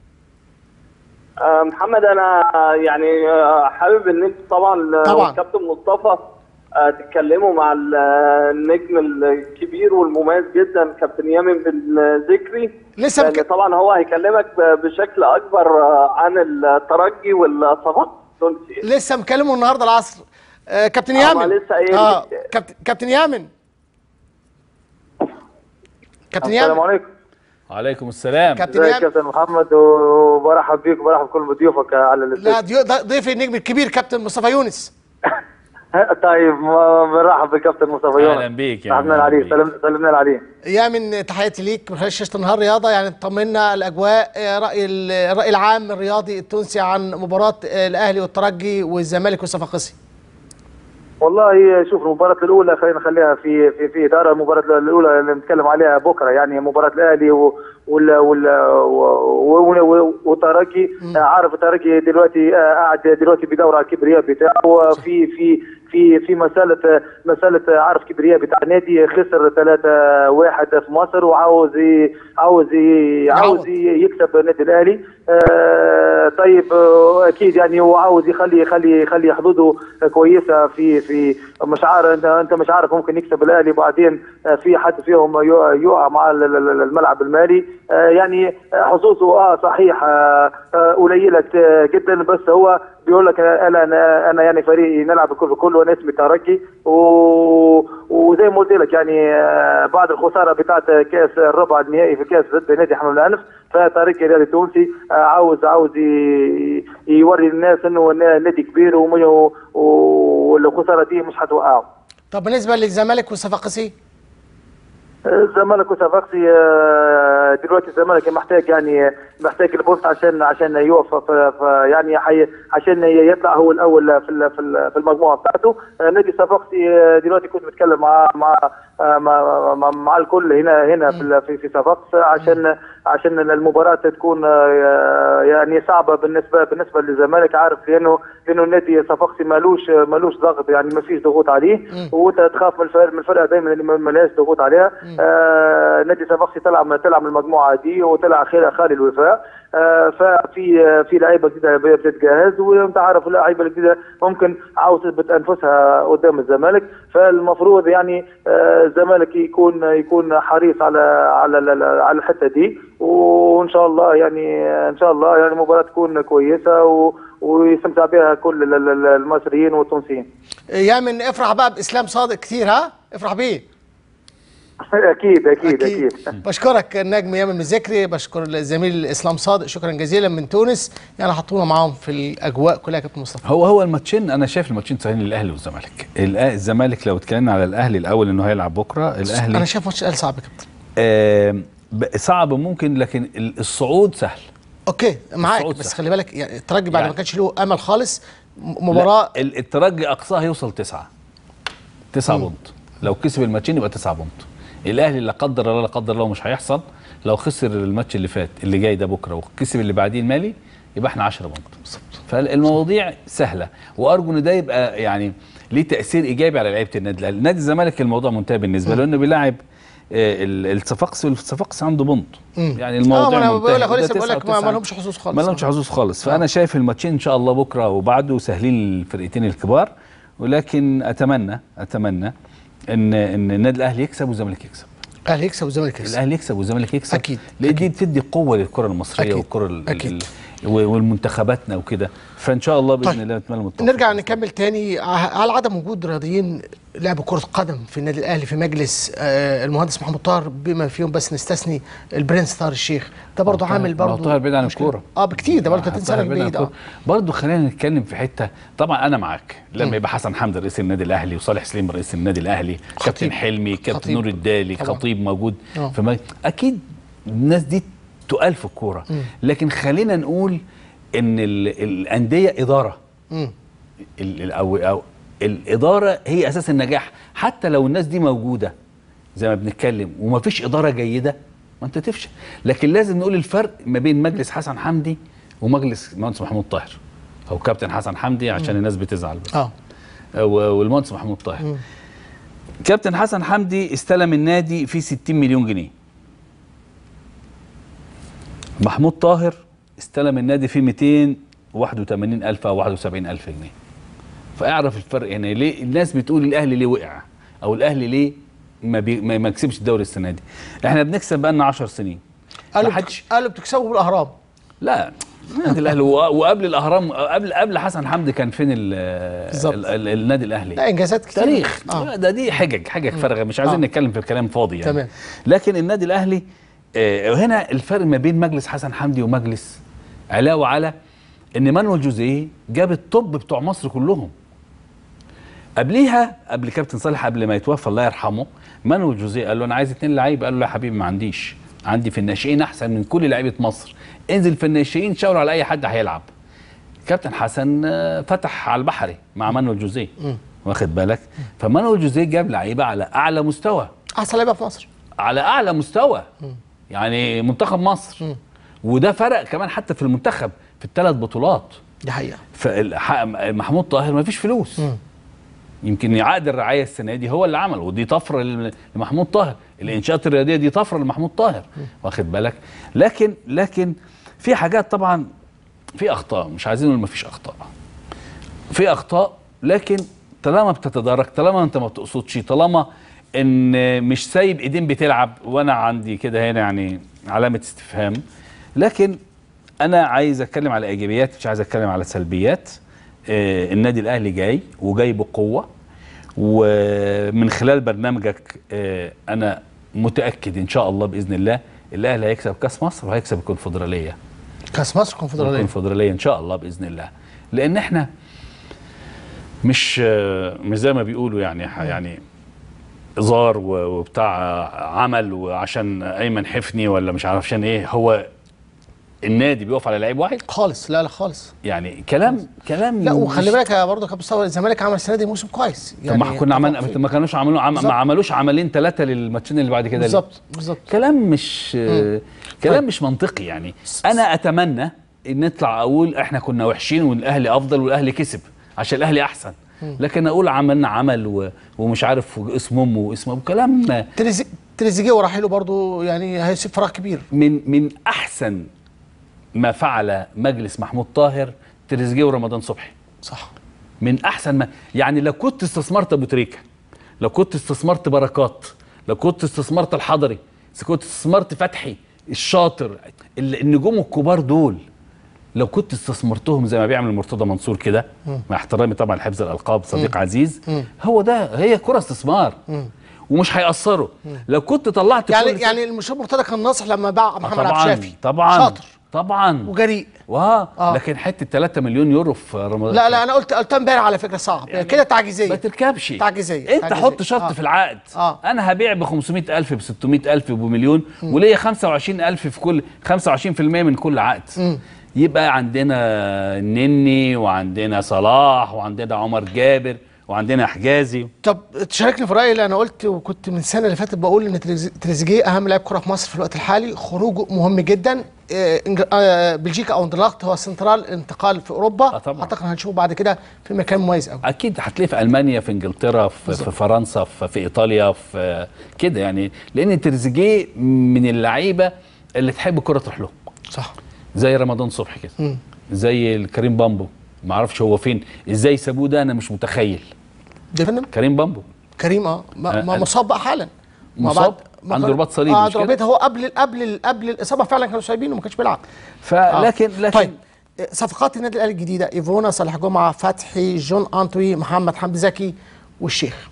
آه، محمد انا آه، يعني آه، حابب ان انت طبعا آه، طبعاً. والكابتن مصطفى آه، تتكلموا مع ال- آه، النجم الكبير والمميز جدا كابتن يامن بن ذكري لسه لان بك- طبعا هو هيكلمك ب- بشكل اكبر آه، عن الترجي والصفاقس التونسي لسه مكلمه النهارده العصر آه كابتن آه، يامن ما لسه قايل اه لك. كابتن كابتن يامن كابتن السلام يامن عليكم وعليكم السلام كابتن ازيك يا يامن كابتن محمد وبرحب بيك وبرحب بكل ضيوفك على لا الاستوديو ضيو- ض- ضيف النجم الكبير كابتن مصطفى يونس طيب ما- برحب بكابتن مصطفى يونس أهلاً بيك يا رحبنا أهلاً عليه بيك. سلم سلمنا عليه يامن تحياتي ليك من خلال شاشه نهار رياضه يعني طمنا الاجواء آه، راي ال- الراي العام الرياضي التونسي عن مباراه آه، الاهلي والترجي والزمالك والصفاقسي والله شوف المباراة الأولى خلينا نخليها في في في إدارة المباراة الأولى اللي نتكلم عليها بكرة يعني مباراة الأهلي و- وال وال و- و- والترجي آه، عارف الترجي دلوقتي آه، قاعد دلوقتي بيدور على الكبرياء بتاعه في في في في مسألة مسألة عارف كبرياء بتاع النادي خسر 3 واحد في مصر وعاوز ي- عاوز ي- عاوز ي- يكسب النادي الأهلي آه، طيب آه، أكيد يعني هو عاوز يخلي يخلي يخلي حظوظه كويسة في في مش عارف انت انت مش عارف ممكن يكسب الاهلي وبعدين آه، في حد فيهم يقع يقع مع ال- ال- الملعب المالي آه، يعني آه، حظوظه اه صحيح آه، آه، قليله آه، جدا بس هو بيقول لك انا انا انا يعني فريقي نلعب الكل بكل وانا اسمي ترجي و- وزي ما قلت لك يعني آه، بعد الخساره بتاعت كاس الربع النهائي في كاس ضد نادي حمام الانف فترجي الرياضي التونسي آه، عاوز عاوز ي- يوري الناس انه نادي كبير وم- والخساره دي مش هتوقعه طب بالنسبه للزمالك والصفاقسي الزمالك وصفاقسي آه، دلوقتي الزمالك محتاج يعني محتاج البوست عشان عشان يقف ف- ف- يعني حي عشان يطلع هو الاول في ال- في ال- في المجموعه بتاعته آه، نادي صفاقسي آه، دلوقتي كنت بتكلم مع مع آه، مع, مع, مع الكل هنا هنا في ال- في, في صفاقس عشان عشان المباراه تكون آه، يعني صعبه بالنسبه بالنسبه للزمالك عارف لانه لانه النادي صفاقسي مالوش مالوش ضغط يعني ما فيش ضغوط عليه وانت تخاف من الفرق من الفرقه دايما اللي ما لهاش ضغوط عليها آه نادي صفاقسي طلع من طلع من المجموعه دي وطلع خير خالي الوفاق المباراه آه، ففي آه، في لعيبه جديده بتتجهز وانت عارف اللعيبه الجديده ممكن عاوز تثبت انفسها قدام الزمالك فالمفروض يعني آه، الزمالك يكون يكون حريص على على على- على الحته دي وان شاء الله يعني ان شاء الله يعني المباراه تكون كويسه و ويستمتع بها كل ال- ال- ال- المصريين والتونسيين يامن افرح بقى باسلام صادق كتير ها افرح بيه اكيد اكيد اكيد بشكرك النجم يامن مذكري بشكر الزميل اسلام صادق شكرا جزيلا من تونس يعني حطونا معاهم في الاجواء كلها يا كابتن مصطفى هو هو الماتشين انا شايف الماتشين سهلين للاهلي والزمالك الأ- الزمالك لو اتكلمنا على الاهلي الاول انه هيلعب بكره الاهلي انا شايف ماتش الاهلي صعب يا كابتن آه ب- صعب ممكن لكن ال- الصعود سهل اوكي معاك الصعود بس سهل. خلي بالك يعني الترجي بعد يعني- ما كانش له امل خالص م- مباراه لا، ال- الترجي اقصاه يوصل تسعة تسعة بونت لو كسب الماتشين يبقى تسعة بونت الاهلي لا قدر الله لا قدر الله مش هيحصل لو خسر الماتش اللي فات اللي جاي ده بكره وكسب اللي بعديه المالي يبقى احنا 10 بونت فالمواضيع سهله وارجو ان ده يبقى يعني ليه تاثير ايجابي على لعيبه النادي الاهلي نادي الزمالك الموضوع منتهي بالنسبه له لانه بيلاعب آه، ال- الصفاقسي والصفاقسي عنده بونت يعني اه الموضوع ما انا منتهي. بقول لك هو ده لسه بقول تسعة لك ما وتسعة. ما لهمش حظوظ خالص ما لهمش حظوظ خالص فانا شايف الماتشين ان شاء الله بكره وبعده سهلين للفرقتين الكبار ولكن اتمنى اتمنى ان ان النادي الاهلي يكسب والزمالك يكسب الاهلي يكسب والزمالك يكسب الاهلي يكسب والزمالك يكسب أكيد، لان دي بتدي قوه للكره المصريه أكيد، والكره ال- أكيد. ال- و- والمنتخباتنا وكده فان شاء الله باذن طيب. الله نتمنى المتوفق نرجع نكمل تاني ع- على عدم وجود رياضيين لعبوا كرة قدم في النادي الأهلي في مجلس آه، المهندس محمود طاهر بما فيهم بس نستثني البرنس طاهر الشيخ ده برضه طاهر- عامل ما هو برضه طاهر بعيد عن مشكلة. الكورة. اه بكتير ده برضه 30 سنة طاهر بعيد عن بعيد اه الكورة. برضه خلينا نتكلم في حته طبعا انا معاك لما يبقى حسن حمدي رئيس النادي الاهلي وصالح سليم رئيس النادي الاهلي كابتن حلمي كابتن خطيب. نور الدالي طبعا. خطيب موجود آه. في مج... اكيد الناس دي تقال في الكوره لكن خلينا نقول ان ال... الانديه اداره مم. ال... ال- او او الاداره هي اساس النجاح حتى لو الناس دي موجوده زي ما بنتكلم وما فيش اداره جيده ما انت تفشل لكن لازم نقول الفرق ما بين مجلس حسن حمدي ومجلس المهندس محمود طاهر او كابتن حسن حمدي عشان الناس بتزعل بس اه و- والمهندس محمود طاهر كابتن حسن حمدي استلم النادي فيه 60 مليون جنيه محمود طاهر استلم النادي فيه 281 ألف أو 71 ألف جنيه فاعرف الفرق هنا ليه الناس بتقول الأهلي ليه وقع أو الأهلي ليه ما, بي ما ما كسبش الدوري السنة دي احنا بنكسب بقالنا 10 سنين قالوا ما بتك- حدش قالوا بتكسبوا بالاهرام لا النادي الاهلي و- وقبل الاهرام قبل قبل حسن حمدي كان فين ال بالظبط. ال- ال- النادي الاهلي لا انجازات كتير تاريخ اه ده دي حجج حجج فارغه مش عايزين آه. نتكلم في الكلام فاضي يعني تمام. لكن النادي الاهلي آه، هنا الفرق ما بين مجلس حسن حمدي ومجلس علاوه على ان مانويل جوزيه جاب الطب بتوع مصر كلهم قبليها قبل كابتن صالح قبل ما يتوفى الله يرحمه مانويل جوزيه قال له انا عايز اتنين لعيبه قال له يا حبيبي ما عنديش عندي في الناشئين احسن من كل لعيبه مصر انزل في الناشئين شاور على اي حد هيلعب كابتن حسن آه، فتح على البحري مع مانويل جوزيه واخد بالك فمانويل جوزيه جاب لعيبه على اعلى مستوى احسن لعيبه في مصر على اعلى مستوى يعني منتخب مصر وده فرق كمان حتى في المنتخب في الثلاث بطولات دي حقيقه فمحمود طاهر ما فيش فلوس يمكن عقد الرعايه السنه دي هو اللي عمل ودي طفره لل- لمحمود طاهر الانشاءات الرياضيه دي طفره لمحمود طاهر واخد بالك لكن لكن في حاجات طبعا في اخطاء مش عايزين نقول ما فيش اخطاء في اخطاء لكن طالما بتتدارك طالما انت ما بتقصدش طالما ان مش سايب ايدين بتلعب وانا عندي كده هنا يعني علامه استفهام لكن انا عايز اتكلم على ايجابيات مش عايز اتكلم على سلبيات آه النادي الاهلي جاي وجاي بقوه ومن خلال برنامجك آه انا متاكد ان شاء الله باذن الله الاهلي هيكسب كاس مصر وهيكسب الكونفدراليه كاس مصر كونفدراليه الكونفدراليه ان شاء الله باذن الله لان احنا مش مش زي ما بيقولوا يعني ح- يعني زار و- وبتاع عمل وعشان ايمن حفني ولا مش عارف عشان ايه هو النادي بيقف على لعيب واحد خالص لا لا خالص يعني كلام كلام لا مش- وخلي بالك يا برضه كابتن مصطفى الزمالك عمل السنه دي موسم كويس طب ما كنا عملنا اتفق ما كانوش عملوا عم بالظبط. ما عملوش عملين ثلاثه للماتشين اللي بعد كده ليه؟ بالظبط بالظبط كلام مش كلام مش منطقي يعني انا اتمنى ان نطلع اقول احنا كنا وحشين والاهلي افضل والاهلي كسب عشان الاهلي احسن لكن اقول عملنا عمل و... ومش عارف اسم امه واسم ابوه كلام تريزي- تريزيجيه ورحيله برضه يعني هيسيب فراغ كبير من من احسن ما فعل مجلس محمود طاهر تريزيجيه ورمضان صبحي صح من احسن ما يعني لو كنت استثمرت ابو تريكه لو كنت استثمرت بركات لو كنت استثمرت الحضري اذا كنت استثمرت فتحي الشاطر ال- النجوم الكبار دول لو كنت استثمرتهم زي ما بيعمل مرتضى منصور كده مع احترامي طبعا لحفظ الالقاب صديق عزيز هو ده هي كره استثمار ومش هيأثروا لو كنت طلعت يعني كل- يعني المشروع مرتضى كان ناصح لما باع آه محمد عبد طبعا الشافي طبعا شاطر طبعا وجريء واه آه. لكن حته 3 مليون يورو في رمضان لا لا انا قلت قلتها امبارح على فكره صعب يعني كده تعجيزيه ما تركبش تعجيزية. انت تعجيزية. حط شرط آه. في العقد آه. انا هبيع ب 500000 ب 600000 بمليون وليا 25000 في كل 25% من كل عقد يبقى عندنا النني وعندنا صلاح وعندنا عمر جابر وعندنا حجازي طب تشاركني في رايي اللي انا قلت وكنت من السنه اللي فاتت بقول ان تريز- تريزيجيه اهم لاعب كره في مصر في الوقت الحالي خروجه مهم جدا آه، إنج- آه، بلجيكا او اندرلاخت هو سنترال انتقال في اوروبا آه، طبعاً. اعتقد هنشوفه بعد كده في مكان مميز قوي اكيد هتلاقيه في المانيا في انجلترا في, في فرنسا في, في ايطاليا في كده يعني لان تريزيجيه من اللعيبه اللي تحب الكره تروح له صح زي رمضان صبحي كده زي كريم بامبو ما اعرفش هو فين ازاي سابوه ده انا مش متخيل ده فندم كريم بامبو كريم اه ما آه، ما آه. مصاب بقى حالا ما مصاب؟ بعد- ما عنده كان- رباط صليبي اه مش عنده كده؟ رباط هو قبل قبل قبل الاصابه فعلا كانوا سايبينه وما كانش بيلعب فلكن آه. لكن طيب آه، صفقات النادي الاهلي الجديده ايفونا صالح جمعه فتحي جون انطوي محمد حمدي زكي والشيخ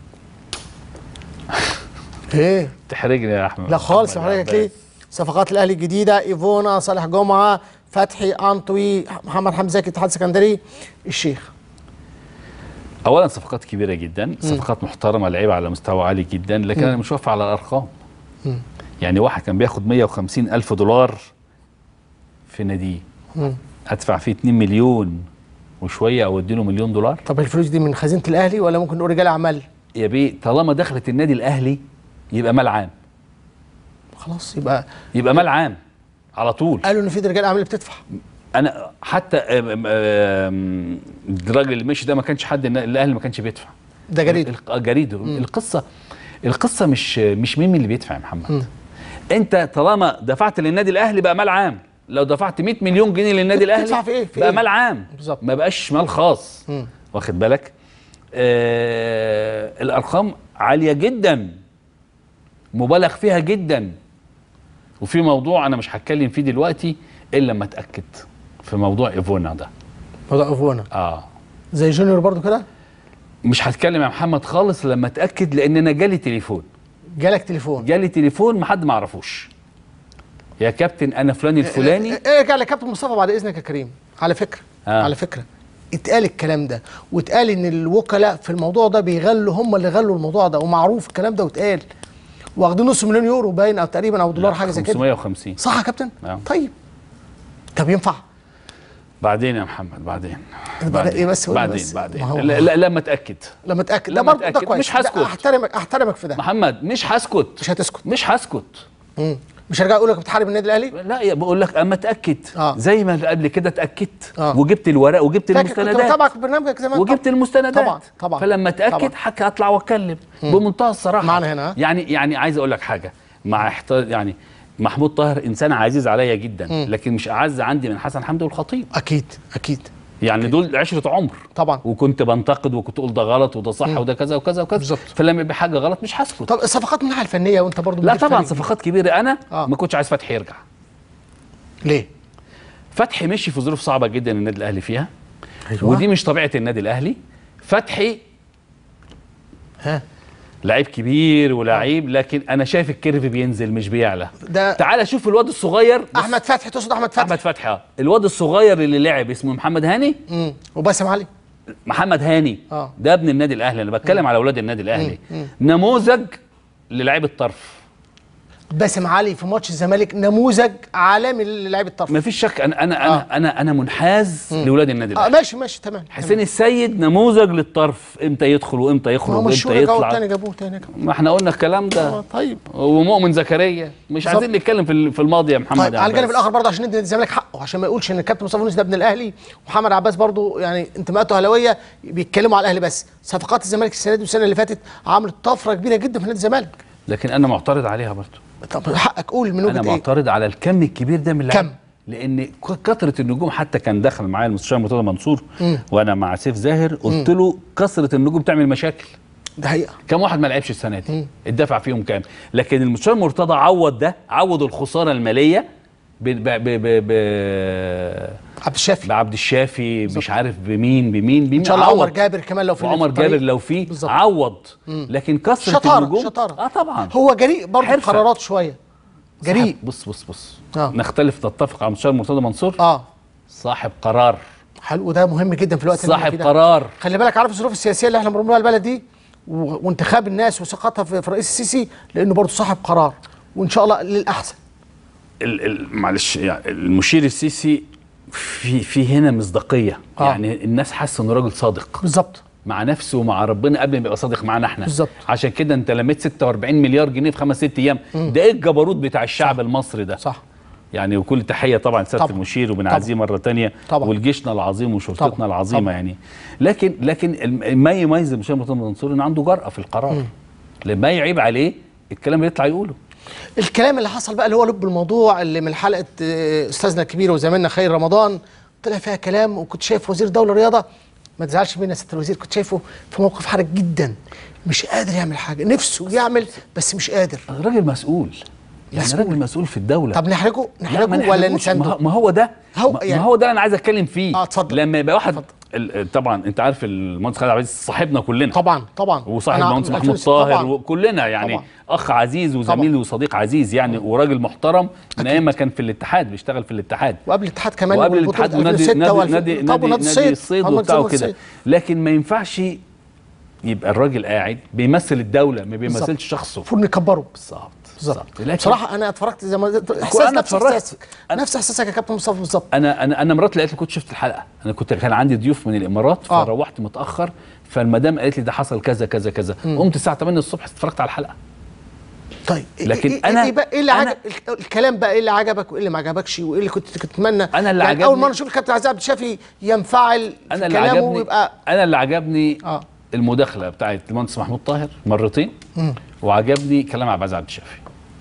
ايه تحرجني يا احمد لا خالص محمد حضرتك ليه عباس. صفقات الاهلي الجديده ايفونا صالح جمعه فتحي انطوي محمد حمدي زكي اتحاد سكندري الشيخ اولا صفقات كبيره جدا صفقات محترمه لعيبه على مستوى عالي جدا لكن انا مش واقف على الارقام يعني واحد كان بياخد 150 الف دولار في ناديه ادفع فيه 2 مليون وشويه او اديله مليون دولار طب الفلوس دي من خزينه الاهلي ولا ممكن نقول رجال اعمال يا بيه طالما دخلت النادي الاهلي يبقى مال عام خلاص يبقى يبقى مال عام على طول قالوا ان في رجال اعمال بتدفع انا حتى آم، آم، الراجل اللي مشي ده ما كانش حد الاهلي ما كانش بيدفع ده جريد الق- آه، جريد القصه القصه مش مش مين اللي بيدفع يا محمد انت طالما دفعت للنادي الاهلي بقى مال عام لو دفعت 100 مليون جنيه للنادي الاهلي تدفع في إيه؟ في بقى إيه؟ مال عام بالظبط. ما بقاش مال خاص واخد بالك آه الارقام عاليه جدا مبالغ فيها جدا وفي موضوع انا مش هتكلم فيه دلوقتي الا لما اتاكد في موضوع ايفونا ده موضوع ايفونا اه زي جونيور برضو كده مش هتكلم يا محمد خالص لما اتاكد لان انا جالي تليفون جالك تليفون جالي تليفون ما حد ما اعرفوش يا كابتن انا فلان الفلاني ايه قال يا كابتن مصطفى بعد اذنك يا كريم على فكره آه. على فكره اتقال الكلام ده واتقال ان الوكلاء في الموضوع ده بيغلوا هم اللي غلوا الموضوع ده ومعروف الكلام ده واتقال واخدين نص مليون يورو باين او تقريبا او دولار حاجه زي كده 550 صح يا كابتن آه. طيب طب ينفع بعدين يا محمد بعدين بعد إيه بس قول لي بعدين بس. بعدين ما هو- لا, لا لما اتاكد لما اتاكد ده لما برضه ده أتأكد. كويس مش هسكت. ده احترمك احترمك في ده محمد مش هسكت مش هتسكت مش هسكت مم. مش هرجع اقول لك بتحارب النادي الاهلي لا يا بقول لك اما اتاكد آه. زي ما قبل كده اتاكدت آه. وجبت الورق وجبت فاكر كنت المستندات بتابعك في برنامجك زمان وجبت طبعاً. المستندات طبعا طبعا فلما اتاكد طبعاً. حكي اطلع واتكلم بمنتهى الصراحه معنا هنا، ها؟ يعني يعني عايز اقول لك حاجه مع احترام يعني محمود طاهر انسان عزيز عليا جدا لكن مش اعز عندي من حسن حمدي والخطيب اكيد اكيد يعني دول عشره عمر طبعا وكنت بنتقد وكنت اقول ده غلط وده صح وده كذا وكذا وكذا بالظبط. فلما يبقى حاجه غلط مش هسكت طب الصفقات من الناحيه الفنيه وانت برضو لا مدير طبعا فني. صفقات كبيره انا آه. ما كنتش عايز فتحي يرجع ليه؟ فتحي مشي في ظروف صعبه جدا النادي الاهلي فيها أيوة. ودي مش طبيعه النادي الاهلي فتحي ها لعيب كبير ولعيب لكن انا شايف الكيرف بينزل مش بيعلى ده- تعال شوف الواد الصغير بص، احمد فتحي تقصد احمد فتحي احمد فتحي اه الواد الصغير اللي لعب اسمه محمد هاني امم وباسم علي محمد هاني آه. ده ابن النادي الاهلي انا بتكلم على اولاد النادي الاهلي نموذج للعيب الطرف باسم علي في ماتش الزمالك نموذج عالمي للاعب الطرف ما فيش شك انا انا انا انا, أنا منحاز لاولاد النادي اه الاهلي ماشي ماشي تمام حسين السيد نموذج للطرف امتى يدخل وامتى ما يخرج هو وامتى مشهور رجعوا يطلع تاني جابوه تاني جابوه ما احنا قلنا الكلام ده آه، طيب ومؤمن زكريا مش بالظبط. عايزين نتكلم في ال- في الماضي يا محمد طيب يا على الجانب عباس. الاخر برضه عشان ندي نادي الزمالك حقه عشان ما يقولش ان الكابتن مصطفى يونس ده ابن الاهلي ومحمد عباس برضه يعني انتماءاته اهلاويه بيتكلموا على الاهلي بس صفقات الزمالك السنه دي والسنه اللي فاتت عملت طفره كبيره جدا في نادي الزمالك لكن انا معترض عليها برضه طب حقك قول من انا وجهه ايه؟ معترض على الكم الكبير ده من كم؟ اللعيبه لان ك- كثره النجوم حتى كان دخل معايا المستشار مرتضى منصور وانا مع سيف زاهر قلت له كثره النجوم تعمل مشاكل ده حقيقه كم واحد ما لعبش السنه دي اتدفع فيهم كام لكن المستشار مرتضى عوض ده عوض الخساره الماليه ب ب ب ب ب عبد الشافي بعبد الشافي مش عارف بمين بمين بمين ان شاء الله عوض. عمر جابر كمان لو في وعمر في الطريق. جابر لو فيه بالظبط. عوض لكن كثره شطاره النجوم شطاره اه طبعا هو جريء برضه في حرفة. قراراته شويه جريء صاحب- بص بص بص آه. نختلف نتفق على المستشار مرتضى منصور اه صاحب قرار حلو وده مهم جدا في الوقت اللي احنا صاحب فيه ده. قرار خلي بالك عارف الظروف السياسيه اللي احنا مرور بيها البلد دي و- وانتخاب الناس وثقتها في في الرئيس السيسي لانه برضه صاحب قرار وان شاء الله للاحسن ال ال معلش يعني المشير السيسي في في هنا مصداقيه آه. يعني الناس حاسه انه راجل صادق بالظبط مع نفسه ومع ربنا قبل ما يبقى صادق معانا احنا بالظبط. عشان كده انت لميت 46 مليار جنيه في خمس ست ايام ده ايه الجبروت بتاع الشعب المصري ده صح يعني وكل تحيه طبعا سياده طبعا. المشير وبنعزيه مره تانية طبعا. والجيشنا العظيم وشرطتنا طبعا. العظيمه طبعا. يعني لكن لكن الم- ما يميز المشير مرتضى منصور انه عنده جرأه في القرار لما يعيب عليه الكلام اللي يطلع يقوله الكلام اللي حصل بقى اللي هو لب الموضوع اللي من حلقه آه، استاذنا الكبير وزميلنا خير رمضان طلع فيها كلام وكنت شايف وزير دوله رياضه ما تزعلش مني يا سياده الوزير كنت شايفه في موقف حرج جدا مش قادر يعمل حاجه نفسه يعمل بس مش قادر راجل مسؤول يعني مسؤول. راجل مسؤول في الدوله طب نحرجه لا، ما نحرجه ولا نحرجوش. ما نسانده هو- ما هو ده هو- ما يعني- ما هو ده انا عايز اتكلم فيه آه، اتفضل. لما يبقى واحد اتفضل. ال- طبعا انت عارف المهندس خالد عبد العزيز صاحبنا كلنا طبعا طبعا وصاحب أنا المهندس من محمود 2006 طاهر طبعاً. وكلنا يعني طبعاً. اخ عزيز وزميل طبعاً. وصديق عزيز يعني وراجل محترم من ايام ما كان في الاتحاد بيشتغل في الاتحاد وقبل الاتحاد كمان وقبل والبطولة الاتحاد ونادي 2006 نادي والف- نادي طب نادي, ونادي نادي الصيد طب وبتاع نادي وكده الصيد. لكن ما ينفعش يبقى الراجل قاعد بيمثل الدوله ما بالظبط. بيمثلش شخص المفروض نكبره بالظبط بالظبط لكن بصراحه انا اتفرجت زي ما احساس أنا نفس اتفرجت. احساسك أنا- نفس احساسك يا كابتن مصطفى بالظبط انا انا انا مراتي لقيت لي كنت شفت الحلقه انا كنت كان عندي ضيوف من الامارات آه. فروحت متاخر فالمدام قالت لي ده حصل كذا كذا كذا قمت الساعه 8 الصبح اتفرجت على الحلقه طيب لكن إيه أنا- ايه, بقى إيه اللي أنا- عجب الكلام بقى ايه اللي عجبك وايه اللي ما عجبكش وايه اللي كنت كنت تتمنى أنا اللي يعني اول عجبني- مره اشوف الكابتن عزيز عبد الشافي ينفعل انا في اللي كلامه عجبني ويبقى انا اللي عجبني اه المداخله بتاعت المهندس محمود طاهر مرتين وعجبني كلام عبد العزيز عبد الشافي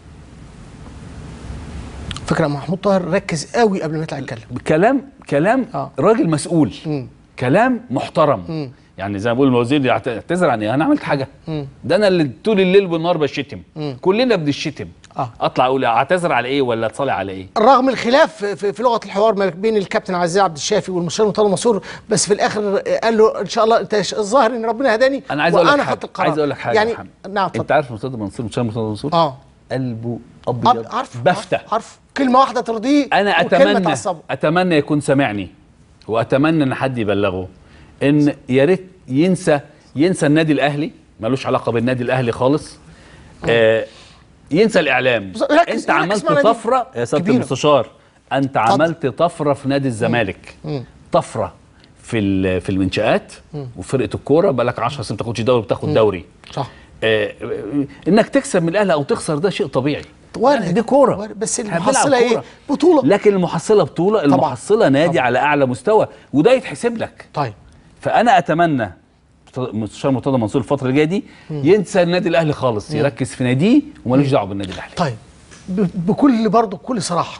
فكره محمود طاهر ركز قوي قبل ما يطلع يتكلم كلام كلام آه. راجل مسؤول مم. كلام محترم مم. يعني زي ما بقول الوزير يعت- يعتذر عن ايه انا عملت حاجه مم. ده انا اللي طول الليل والنهار بشتم كلنا بنشتم آه. اطلع اقول اعتذر على ايه ولا اتصالح على ايه رغم الخلاف في, في, في لغه الحوار ما بين الكابتن عزيز عبد الشافي والمستشار مرتضى منصور بس في الاخر قال له ان شاء الله انت ش- الظاهر ان ربنا هداني انا عايز اقول لك وانا حاجه خدت القرار عايز اقول لك حاجه يعني يا محمد. نعم انت اتفضل عارف مرتضى منصور مستشار مرتضى منصور اه قلبه أب- ابيض عارف بفتة عارف, عارف كلمه واحده ترضيه انا وكلمة اتمنى تعصبه اتمنى يكون سامعني واتمنى ان حد يبلغه ان يا ريت ينسى ينسى النادي الاهلي ملوش علاقه بالنادي الاهلي خالص آه ينسى الاعلام بص- ركز- انت ركز عملت معنا دي. طفره يا سياده كبيرة. المستشار انت اتفضل. عملت طفره في نادي الزمالك طفره في ال- في المنشات وفرقه الكوره بقالك 10 سنين ما تاخدش دوري بتاخد دوري صح آه آه، انك تكسب من الاهلي او تخسر ده شيء طبيعي وارد. يعني دي كوره وارد. بس إحنا المحصلة بنلعب إيه؟ كورة. بطولة. لكن المحصله بطوله المحصله نادي طبعا. على اعلى مستوى وده يتحسب لك طيب فانا اتمنى مستشار مرتضى منصور الفتره اللي جايه دي ينسى النادي الاهلي خالص يركز في ناديه ومالوش دعوه بالنادي الاهلي طيب ب- بكل برضه بكل صراحه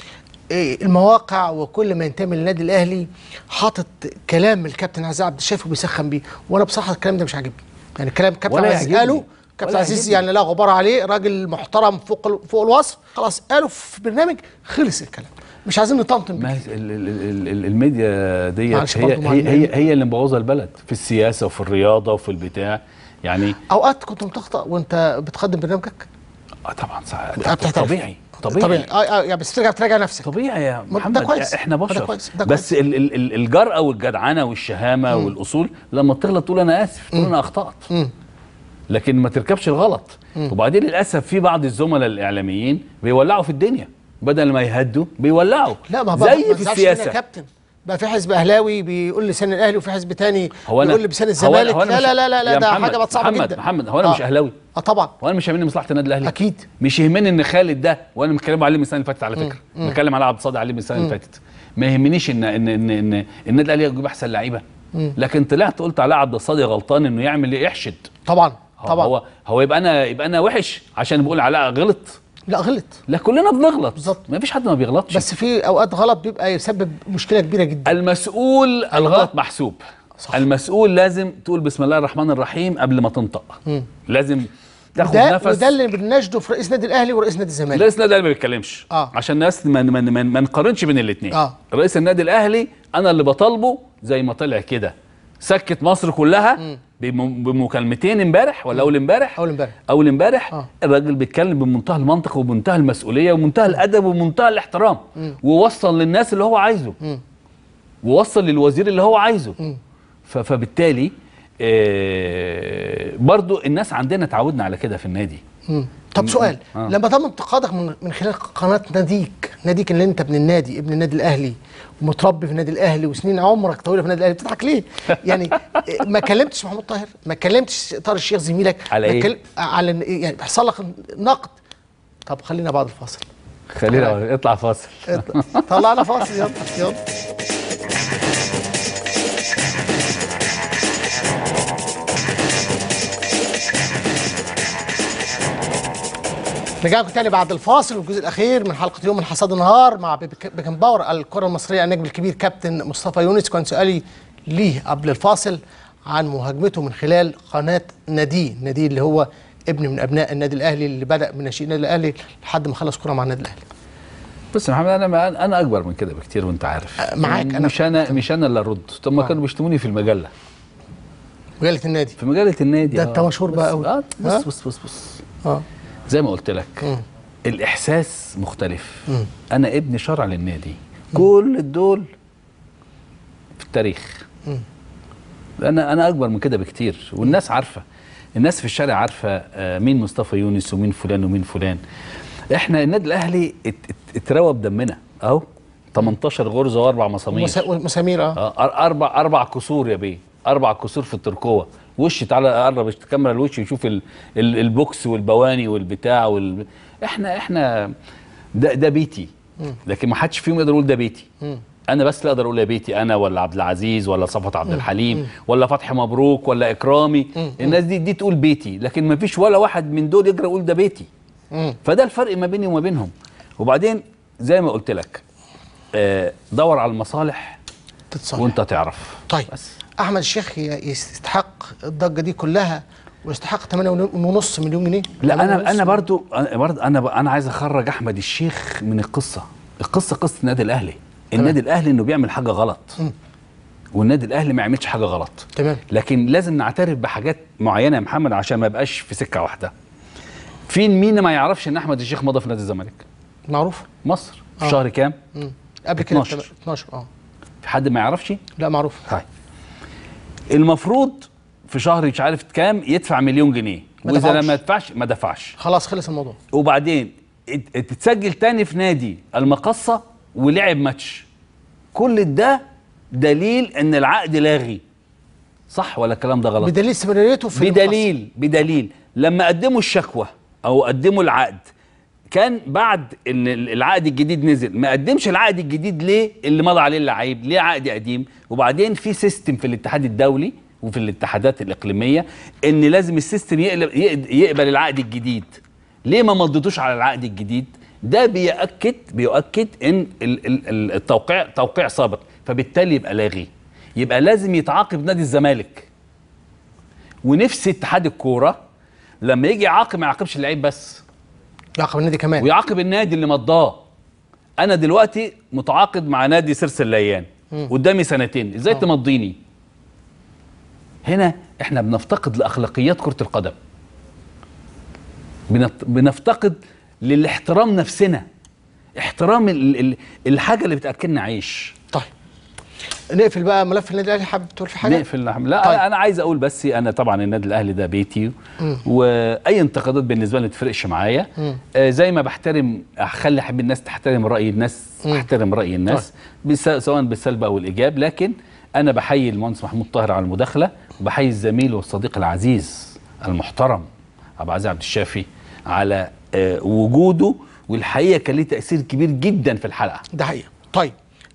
إيه المواقع وكل ما ينتمي للنادي الاهلي حاطط كلام الكابتن عزيز عبد الشافي وبيسخن بيه وانا بصراحه الكلام ده مش عاجبني يعني الكلام كابتن ولا عزيز يعجبني. قاله كابتن ولا عزيز يعجبني. يعني لا غبار عليه راجل محترم فوق ال- فوق الوصف خلاص قاله في برنامج خلص الكلام مش عايزين نطنطن ما بيه هي ال- ال- ال- ال- الميديا ديت معلش هي برضو مع هي, الميديا. هي هي اللي مبوظه البلد في السياسه وفي الرياضه وفي البتاع يعني اوقات كنت بتخطأ وانت بتقدم برنامجك آه طبعا صح- بتعترف. طبيعي طبيعي طبيعي اه اه يعني بس ترجع تراجع نفسك طبيعي يا ما ده محمد كويس. احنا ما ده بشر كويس. ده بس ال ال ال الجرأة والجدعنة والشهامة والاصول لما تغلط تقول انا اسف تقول انا اخطأت لكن ما تركبش الغلط وبعدين للاسف في بعض الزملاء الاعلاميين بيولعوا في الدنيا بدل ما يهدوا بيولعوا لا ما بقى زي ما في تزعلش مني يا السياسة كابتن بقى في حزب اهلاوي بيقول لسان الاهلي وفي حزب تاني هو أنا- بيقول لسان هو أنا- الزمالك هو أنا لا مش- لا لا لا, لا يا ده محمد- حاجه بقت صعبه محمد- جدا محمد، هو أنا آه. مش أهلاوي. اه طبعا وانا مش هاممني مصلحه النادي الاهلي أكيد. مش يهمني ان خالد ده وانا متكلم عليه من السنه اللي فاتت على فكره بتكلم على عبد الصادق عليه من السنه اللي فاتت ما يهمنيش ان ان ان, إن النادي الاهلي يجيب احسن لعيبه لكن طلعت قلت على عبد الصادق غلطان انه يعمل ايه يحشد طبعا طبعا طبعا هو هو يبقى انا يبقى انا وحش عشان بقول علاء غلط لا غلط لا كلنا بنغلط بالظبط. ما فيش حد ما بيغلطش بس في اوقات غلط بيبقى يسبب مشكله كبيره جدا المسؤول الغلط محسوب صح. المسؤول لازم تقول بسم الله الرحمن الرحيم قبل ما تنطق لازم تاخد ده نفس وده اللي بنناشده في رئيس نادي الاهلي ورئيس نادي الزمالك رئيس النادي الاهلي ما بيتكلمش آه. عشان الناس ما ما ما, ما نقارنش بين الاثنين آه. رئيس النادي الاهلي انا اللي بطالبه زي ما طلع كده سكت مصر كلها بم- بمكالمتين امبارح ولا اول امبارح أول امبارح. اول امبارح آه. الراجل بيتكلم بمنتهى المنطق وبمنتهى المسؤوليه ومنتهى الادب ومنتهى الاحترام ووصل للناس اللي هو عايزه ووصل للوزير اللي هو عايزه ف- فبالتالي آه برضو الناس عندنا اتعودنا على كده في النادي مم. طب سؤال آه. لما تم انتقادك من, من خلال قناه ناديك ناديك اللي انت ابن النادي ابن النادي الاهلي ومتربي في النادي الاهلي وسنين عمرك طويله في النادي الاهلي بتضحك ليه؟ يعني ما كلمتش محمود طاهر ما كلمتش طاهر الشيخ زميلك على ما إيه؟ كل- على إن- يعني بيحصل لك نقد طب خلينا بعد الفاصل خلينا اطلع فاصل طلعنا فاصل يلا يلا رجعكم تاني بعد الفاصل والجزء الاخير من حلقه يوم من حصاد النهار مع بيك- بيكن باور الكره المصريه النجم الكبير كابتن مصطفى يونس كان سؤالي ليه قبل الفاصل عن مهاجمته من خلال قناه نادي نادي اللي هو ابن من ابناء النادي الاهلي اللي بدا من ناشئين النادي الاهلي لحد ما خلص كره مع النادي الاهلي بص يا محمد انا ما انا اكبر من كده بكتير وانت عارف أه، معاك، أنا- مش انا مش انا اللي ارد طب ما كانوا بيشتموني في المجله مجله النادي في مجله النادي ده آه. أنت مشهور بقى بس- أوي. اه ها؟ بص بص بص بص اه زي ما قلت لك الاحساس مختلف انا ابن شرع للنادي كل دول في التاريخ انا انا اكبر من كده بكتير والناس عارفه الناس في الشارع عارفه آه، مين مصطفى يونس ومين فلان ومين فلان احنا النادي الاهلي ات- ات- اتروى بدمنا اهو 18 غرزه واربع مسامير ومسا- ومسامير اه اه أر- اربع اربع كسور يا بيه اربع كسور في التركوه وش تعالى قرب الكاميرا الوش يشوف ال ال البوكس والبواني والبتاع وال... احنا احنا ده ده بيتي لكن ما حدش فيهم يقدر يقول ده بيتي انا بس اللي اقدر اقول يا بيتي انا ولا عبد العزيز ولا صفوت عبد الحليم ولا فتحي مبروك ولا اكرامي الناس دي دي تقول بيتي لكن ما فيش ولا واحد من دول يقدر يقول ده بيتي فده الفرق ما بيني وما بينهم وبعدين زي ما قلت لك آه، دور على المصالح تتصالح وانت تعرف طيب بس. احمد الشيخ ي- يستحق الضجه دي كلها ويستحق 8.5 مليون جنيه لا 8.5 انا انا برضو انا برضو انا ب- انا عايز اخرج احمد الشيخ من القصه القصه قصه النادي الاهلي النادي الاهلي انه بيعمل حاجه غلط والنادي الاهلي ما يعملش حاجه غلط تمام لكن لازم نعترف بحاجات معينه يا محمد عشان ما يبقاش في سكه واحده فين مين ما يعرفش ان احمد الشيخ مضى في نادي الزمالك معروف مصر في آه. شهر كام مم. قبل كده 12. 12 اه في حد ما يعرفش لا معروف طيب المفروض في شهر مش عارف كام يدفع مليون جنيه ما واذا دفعوش. لما يدفعش ما دفعش خلاص خلص الموضوع وبعدين ات- تتسجل تاني في نادي المقصة ولعب ماتش كل ده دليل ان العقد لاغي صح ولا الكلام ده غلط بدليل استمراريته في بدليل بدليل لما قدموا الشكوى او قدموا العقد كان بعد ان العقد الجديد نزل ما قدمش العقد الجديد ليه اللي مضى عليه اللعيب ليه عقد قديم وبعدين في سيستم في الاتحاد الدولي وفي الاتحادات الاقليميه ان لازم السيستم يقلب يقد- يقبل العقد الجديد ليه ما مضيتوش على العقد الجديد ده بيأكد بيؤكد ان ال- ال- ال- التوقيع توقيع سابق فبالتالي يبقى لاغي يبقى لازم يتعاقب نادي الزمالك ونفسي اتحاد الكوره لما يجي يعاقب ما يعاقبش اللعيب بس يعاقب النادي كمان ويعاقب النادي اللي مضاه انا دلوقتي متعاقد مع نادي سرس الليان قدامي سنتين ازاي تمضيني هنا احنا بنفتقد لاخلاقيات كره القدم بنت- بنفتقد للاحترام نفسنا احترام ال ال الحاجه اللي بتاكلنا عيش طيب نقفل بقى ملف النادي الاهلي حابب تقول في حاجه نقفل لا طيب. طيب. انا عايز اقول بس انا طبعا النادي الاهلي ده بيتي واي انتقادات بالنسبه لي ما تفرقش معايا آه زي ما بحترم اخلي احب الناس تحترم راي الناس احترم راي الناس بس سواء بالسلب او الايجاب لكن انا بحيي المهندس محمود طاهر على المداخله وبحيي الزميل والصديق العزيز المحترم ابو عزيز عبد الشافي على آه وجوده والحقيقه كان ليه تاثير كبير جدا في الحلقه ده حقيقه طيب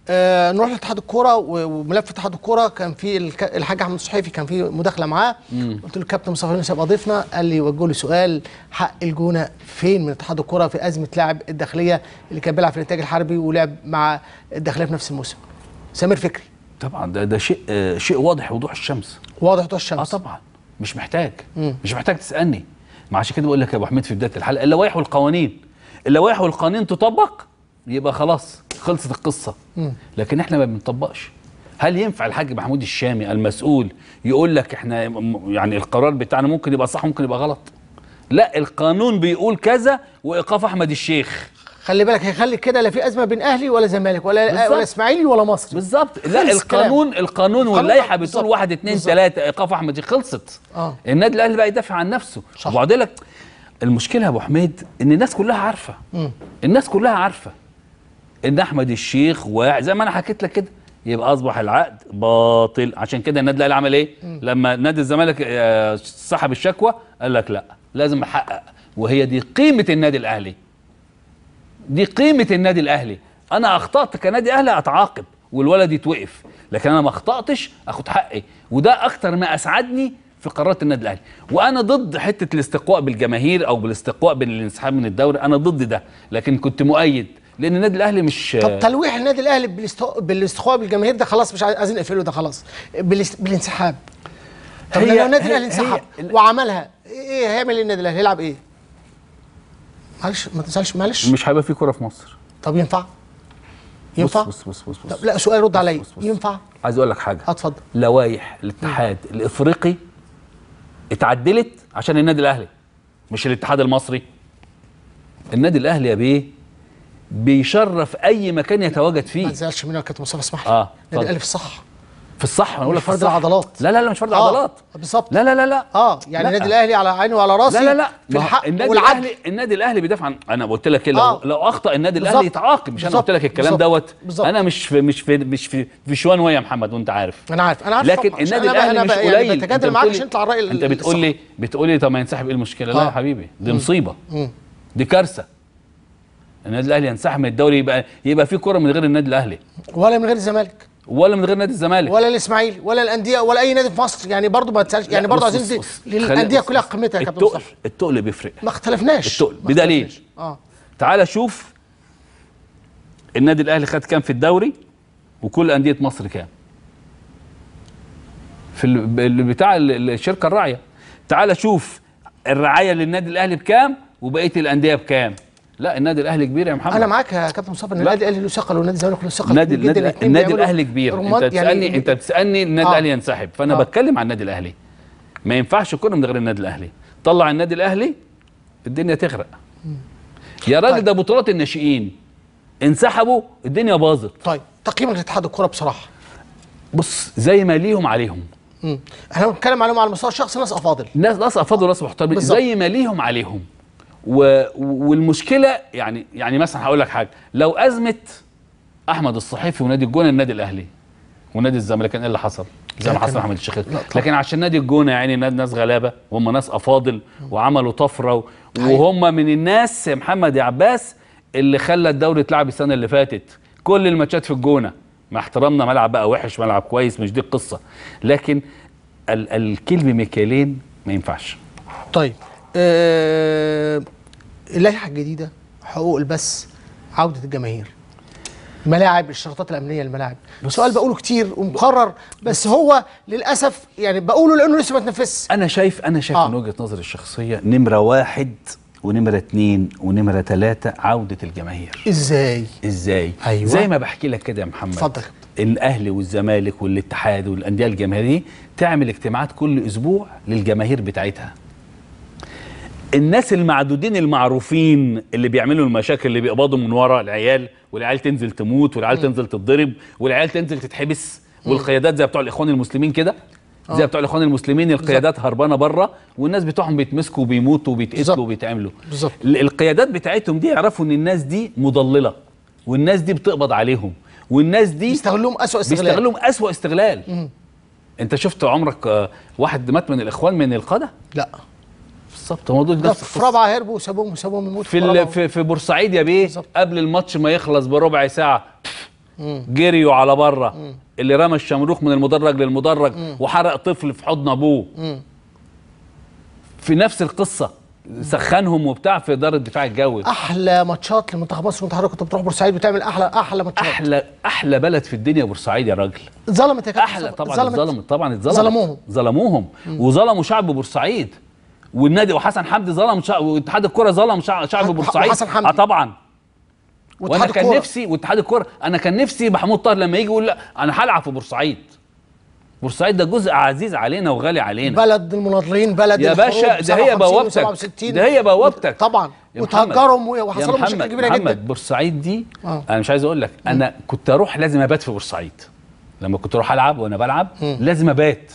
آه نروح لاتحاد الكوره و- وملف اتحاد الكوره كان في الك... الحاج احمد الصحيفي كان في مداخله معاه قلت له الكابتن مصطفى يونس هيبقى ضيفنا قال لي وجهوا لي سؤال حق الجونه فين من اتحاد الكوره في ازمه لاعب الداخليه اللي كان بيلعب في الانتاج الحربي ولعب مع الداخليه في نفس الموسم سمير فكري طبعا ده ده شيء آه، شيء واضح وضوح الشمس واضح طول اه الشمس طبعا مش محتاج مش محتاج تسالني ما عشان كده بقول لك يا ابو حميد في بدايه الحلقه اللوائح والقوانين اللوائح والقوانين تطبق يبقى خلاص خلصت القصه لكن احنا ما بنطبقش هل ينفع الحاج محمود الشامي المسؤول يقول لك احنا م- يعني القرار بتاعنا ممكن يبقى صح ممكن يبقى غلط لا القانون بيقول كذا وايقاف احمد الشيخ خلي بالك هيخلي كده لا في ازمه بين اهلي ولا زمالك ولا بالظبط. ولا اسماعيلي ولا مصري بالظبط لا خلص الكلام. القانون القانون خلاص، واللائحه بالظبط. بتقول واحد اتنين بالظبط. تلاته ايقاف احمد خلصت آه. النادي الاهلي بقى يدافع عن نفسه صح. وبعدين لك المشكله يا ابو حميد ان الناس كلها عارفه الناس كلها عارفه ان احمد الشيخ واعي زي ما انا حكيت لك كده يبقى اصبح العقد باطل عشان كده النادي الاهلي عمل ايه لما نادي الزمالك آه، سحب الشكوى قال لك لا لازم احقق وهي دي قيمه النادي الاهلي دي قيمه النادي الاهلي انا اخطات كنادي اهلي اتعاقب والولد يتوقف لكن انا ما اخطاتش اخد حقي وده اكتر ما اسعدني في قرارات النادي الاهلي وانا ضد حته الاستقواء بالجماهير او بالاستقواء بالانسحاب من الدوري انا ضد ده لكن كنت مؤيد لان النادي الاهلي مش طب تلويح النادي الاهلي بالاستو... بالاستخواء بالجماهير ده خلاص مش عايز- عايزين نقفله ده خلاص بالاست... بالانسحاب طب هي- لو النادي هي- الاهلي انسحب هي- وعملها ايه هيعمل ايه النادي الاهلي هيلعب ايه معلش ما تزعلش معلش مش هيبقى في كوره في مصر طب ينفع ينفع بص بص بص بص, بص. طب لا سؤال رد عليا بص- بص. ينفع عايز اقول لك حاجه اتفضل لوائح الاتحاد الافريقي اتعدلت عشان النادي الاهلي مش الاتحاد المصري النادي الاهلي يا بيه بيشرف اي مكان يتواجد ما فيه تزعلش مني يا كابتن مصطفى اسمح لي آه، النادي اتفضل. الاهلي في الصح في الصح انا بقول لك مش في فرد الصح. العضلات. لا لا لا مش فرد آه، عضلات بالظبط. لا لا لا لا اه يعني لا. النادي الاهلي على عيني وعلى راسي لا لا لا في ما هو الحق النادي والعدل الاهلي النادي الاهلي بيدافع عن انا قلت لك ايه لو, آه. لو اخطا النادي بالظبط. الاهلي يتعاقب مش انا بالظبط. قلت لك الكلام بالظبط. دوت بالظبط. انا مش في مش في مش في في شوان يا محمد وانت عارف انا عارف انا عارف لكن طبعاً. عشان النادي أنا بقى- الاهلي أنا مش بقى يعني قليل بتجادل أنت معاك بتقولي- عشان تطلع الراي انت بتقول لي بتقول لي طب ما ينسحب ايه المشكله لا آه. يا حبيبي دي مصيبه دي كارثه النادي الاهلي ينسحب من الدوري يبقى يبقى في كوره من غير النادي الاهلي ولا من غير الزمالك ولا من غير نادي الزمالك ولا الاسماعيلي ولا الانديه ولا اي نادي في مصر يعني برضو ما تسالش يعني لا، برضو بص- عايزين بص- ندي بص. للانديه خلي- كلها بص- قيمتها يا كابتن التقل مصطفى التقل بيفرق ما اختلفناش التقل ما بدليل اختلفناش. اه تعال شوف النادي الاهلي خد كام في الدوري وكل انديه مصر كام في ال- ال- بتاع ال- الشركه الراعيه تعال شوف الرعايه للنادي الاهلي بكام وبقيه الانديه بكام لا النادي الاهلي كبير يا محمد انا معاك يا كابتن مصطفى ان لا. النادي الاهلي له ثقل والنادي الزمالك له ثقل النادي كبير جدا النادي, الاتنين النادي بيعملوا الاهلي كبير انت رماد بتسالني يعني انت بتسالني النادي آه. الاهلي ينسحب فانا آه. بتكلم عن النادي الاهلي ما ينفعش كوره من غير النادي الاهلي طلع النادي الاهلي الدنيا تغرق يا راجل طيب. ده بطولات الناشئين انسحبوا الدنيا باظت طيب تقييمك لاتحاد الكوره بصراحه بص زي ما ليهم عليهم مم. احنا بنتكلم عليهم على المستوى الشخصي ناس افاضل ناس ناس افاضل ناس محترمين بالظبط. زي ما ليهم عليهم و... والمشكله يعني يعني مثلا هقول لك حاجه لو ازمه احمد الصحيفي ونادي الجونه النادي الاهلي ونادي الزمالك كان ايه اللي حصل؟ زي ما لا، حصل كان- احمد الشيخ لا، طبعا. لكن عشان نادي الجونه يعني ناد- ناس غلابه وهم ناس افاضل وعملوا طفره و... وهم من الناس يا محمد يا عباس اللي خلى الدوري يتلعب السنه اللي فاتت كل الماتشات في الجونه مع احترامنا ملعب بقى وحش ملعب كويس مش دي القصه لكن ال... الكيل بمكيالين ما ينفعش طيب آه اللائحه الجديده حقوق البث عوده الجماهير ملاعب الشرطات الامنيه للملاعب سؤال بقوله كتير ومكرر بس هو للاسف يعني بقوله لانه لسه ما اتنفذش انا شايف انا شايف آه. من وجهه نظري الشخصيه نمره واحد ونمره اتنين ونمره تلاته عوده الجماهير ازاي ازاي؟ أيوة. زي ما بحكي لك كده يا محمد اتفضل. الاهلي والزمالك والاتحاد والانديه الجماهيريه تعمل اجتماعات كل اسبوع للجماهير بتاعتها الناس المعدودين المعروفين اللي بيعملوا المشاكل اللي بيقبضوا من ورا العيال والعيال تنزل تموت والعيال تنزل تتضرب والعيال تنزل تتحبس والقيادات زي بتوع الاخوان المسلمين كده زي بتوع الاخوان المسلمين القيادات هربانه بره والناس بتوعهم بيتمسكوا وبيموتوا بالظبط. وبيتقتلوا وبيتعملوا بالظبط. ال- القيادات بتاعتهم دي يعرفوا ان الناس دي مضلله والناس دي بتقبض عليهم والناس دي بيستغلوهم اسوء استغلال بيستغلهم اسوأ استغلال انت شفت عمرك آه، واحد مات من الاخوان من القاده لا بالظبط هو دول ده نفس في القصة. رابعه هربوا وسابوهم وسابوهم يموتوا في رابعة. ال- في, في بورسعيد يا بيه بالظبط. قبل الماتش ما يخلص بربع ساعه جريوا على بره اللي رمى الشمروخ من المدرج للمدرج وحرق طفل في حضن ابوه في نفس القصه سخنهم وبتاع في دار الدفاع الجوي احلى ماتشات لمنتخب مصر وانت حضرتك كنت بتروح بورسعيد وتعمل احلى احلى ماتشات احلى احلى بلد في الدنيا بورسعيد يا راجل ظلمت يا كابتن احلى مصطفى، طبعا ظلمت. اتظلمت طبعا اتظلمت ظلموهم. ظلموهم وظلموا شعب بورسعيد والنادي وحسن حمدي ظلم شعب واتحاد الكره ظلم شعب, شعب وح- بورسعيد وحسن حمدي. اه طبعا وانا واتحاد كان الكورة. نفسي واتحاد الكوره انا كان نفسي محمود طاهر لما يجي يقول لا انا هلعب في بورسعيد بورسعيد ده جزء عزيز علينا وغالي علينا بلد المناضلين بلد يا الحروب باشا ده هي 57 بوابتك و67. ده هي بوابتك طبعا يا وتهجرهم محمد- وحصل يا لهم مشاكل محمد- كبيره محمد جدا بورسعيد دي آه. انا مش عايز اقول لك انا كنت اروح لازم ابات في بورسعيد لما كنت اروح العب وانا بلعب لازم ابات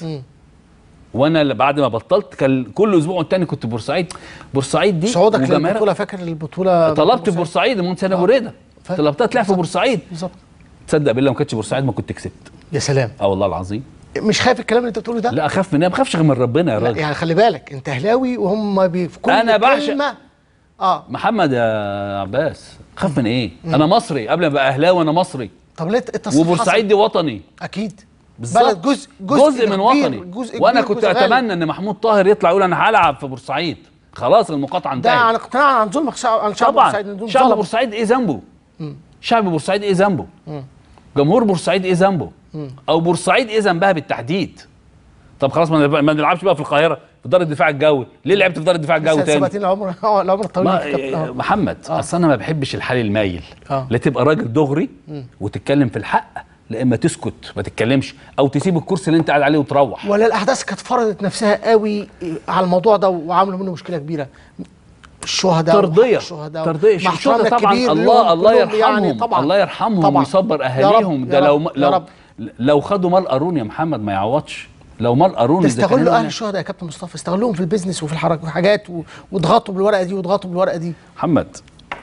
وانا ل- بعد ما بطلت كان كل اسبوع والتاني كنت بورسعيد بورسعيد دي صعودك وجماهيرها- للبطوله فاكر البطوله طلبت في بورسعيد المهندس هاني ابو ريده فاكر. طلبتها تلعب في بورسعيد بالظبط تصدق بالله ما كانتش بورسعيد ما كنت كسبت يا سلام اه والله العظيم مش خايف الكلام اللي انت بتقوله ده لا اخاف من ايه ما بخافش غير من ربنا يا لا، راجل يعني خلي بالك انت اهلاوي وهم بي في كل أنا بعشق- كلمه اه محمد يا عباس خاف من ايه انا مصري قبل ما ابقى اهلاوي انا مصري طب ليه التصريح وبورسعيد دي وطني حصل؟ اكيد بالظبط. بلد جزء جزء, جزء من كبير، وطني جزء وانا كبير، كنت جزء غالي. اتمنى ان محمود طاهر يطلع يقول انا هلعب في بورسعيد خلاص المقاطعه ده عن انتهت اقتناع عن ظلم شعب عن شعب طبعا بورسعيد إن دول شعب ظلموا. بورسعيد ايه ذنبه شعب بورسعيد ايه ذنبه جمهور بورسعيد ايه ذنبه او بورسعيد ايه ذنبها بالتحديد طب خلاص ما نلعب- ما نلعبش بقى في القاهره في دار الدفاع الجوي ليه لعبت في دار الدفاع الجوي لسه تاني سبعتين العمر اه العمر الطويل ما في كابتن. آه. محمد اصل انا ما بحبش الحال المايل آه. لا تبقى راجل دغري وتتكلم في الحق لا اما تسكت ما تتكلمش او تسيب الكرسي اللي انت قاعد عليه وتروح ولا الاحداث كانت فرضت نفسها قوي على الموضوع ده وعملوا منه مشكله كبيره الشهداء ترضيه الشهداء ترضيه مع الشهداء احترامنا طبعا الكبير الله لهم الله كلهم يرحمهم يعني طبعا الله يرحمهم طبعا. ويصبر يا اهاليهم رب، ده يا لو رب، يا لو رب. لو خدوا مال قارون يا محمد ما يعوضش لو مال قارون إذا كان استغلوا اهل هنا- الشهداء يا كابتن مصطفى استغلوهم في البيزنس وفي الحركه وفي حاجات و- واضغطوا بالورقه دي واضغطوا بالورقه دي محمد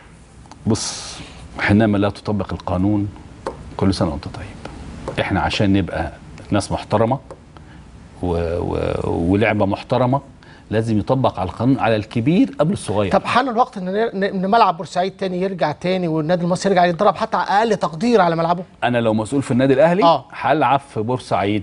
بص حينما لا تطبق القانون كل سنه وانت طيب احنا عشان نبقى ناس محترمه و... و... ولعبه محترمه لازم يطبق على القانون على الكبير قبل الصغير طب حان الوقت ان ن- ان ملعب بورسعيد تاني يرجع تاني والنادي المصري يرجع يتدرب حتى على اقل تقدير على ملعبه انا لو مسؤول في النادي الاهلي آه. هلعب في بورسعيد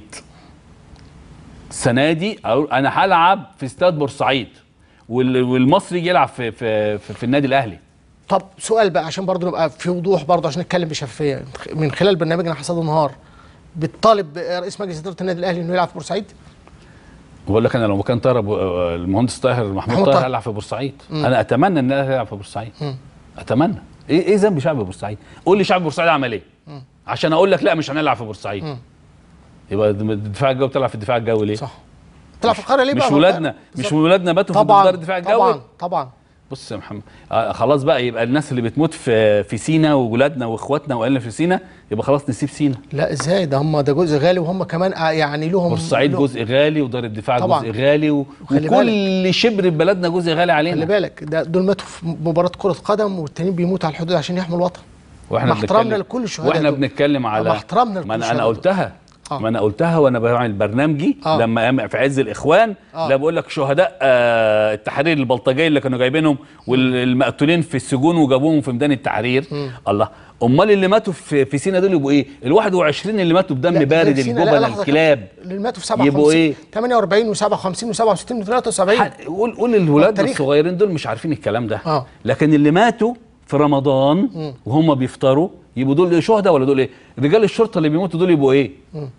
السنه دي أقول انا هلعب في استاد بورسعيد وال... والمصري يجي يلعب في في, في, في النادي الاهلي طب سؤال بقى عشان برضه نبقى في وضوح برضه عشان نتكلم بشفافيه من خلال برنامجنا حصاد النهار بتطالب رئيس مجلس اداره النادي الاهلي انه يلعب في بورسعيد بقول لك انا لو مكان طاهر أبو- المهندس طاهر محمود محمود طاهر طاهر. هيلعب في بورسعيد انا اتمنى ان الاهلي يلعب في بورسعيد اتمنى ايه ايه ذنب شعب بورسعيد قول لي شعب بورسعيد عمل ايه عشان اقول لك لا مش هنلعب في بورسعيد يبقى الدفاع الجوي بتلعب في الدفاع الجوي ليه صح تلعب في القاهره ليه مش بقى ولادنا مش ولادنا باتوا في طبعا دار الدفاع الجوي طبعا طبعا بص يا محمد آه خلاص بقى يبقى الناس اللي بتموت في في سينا وولادنا واخواتنا واهلنا في سينا يبقى خلاص نسيب سينا لا ازاي ده هم ده جزء غالي وهم كمان آه يعني لهم بورسعيد لهم- جزء غالي ودار الدفاع طبعا. جزء غالي و... وخلي وكل شبر في بلدنا جزء غالي خلي علينا بالك ده دول ماتوا في مباراه كره قدم والتانيين بيموتوا على الحدود عشان يحموا الوطن واحنا مع احترامنا بنتكلم- لكل الشهداء واحنا دول. بنتكلم على مع احترامنا لكل ما انا الشهداء انا دول. قلتها آه. ما انا قلتها وانا بعمل برنامجي آه. لما أم- في عز الاخوان آه. لا بقول لك شهداء آه التحرير البلطجيه اللي كانوا جايبينهم والمقتولين في السجون وجابوهم في ميدان التحرير الله امال اللي ماتوا في في سينا دول يبقوا ايه ال 21 اللي ماتوا بدم لا، بارد سينا، لا، الجبل لحظة الكلاب اللي ماتوا في 57 يبقوا إيه؟ 48 و57 و67 و73 حد- قول قول الولاد التاريخ. الصغيرين دول مش عارفين الكلام ده آه. لكن اللي ماتوا في رمضان وهم بيفطروا يبقوا دول شهداء ولا دول ايه رجال الشرطه اللي بيموتوا دول يبقوا ايه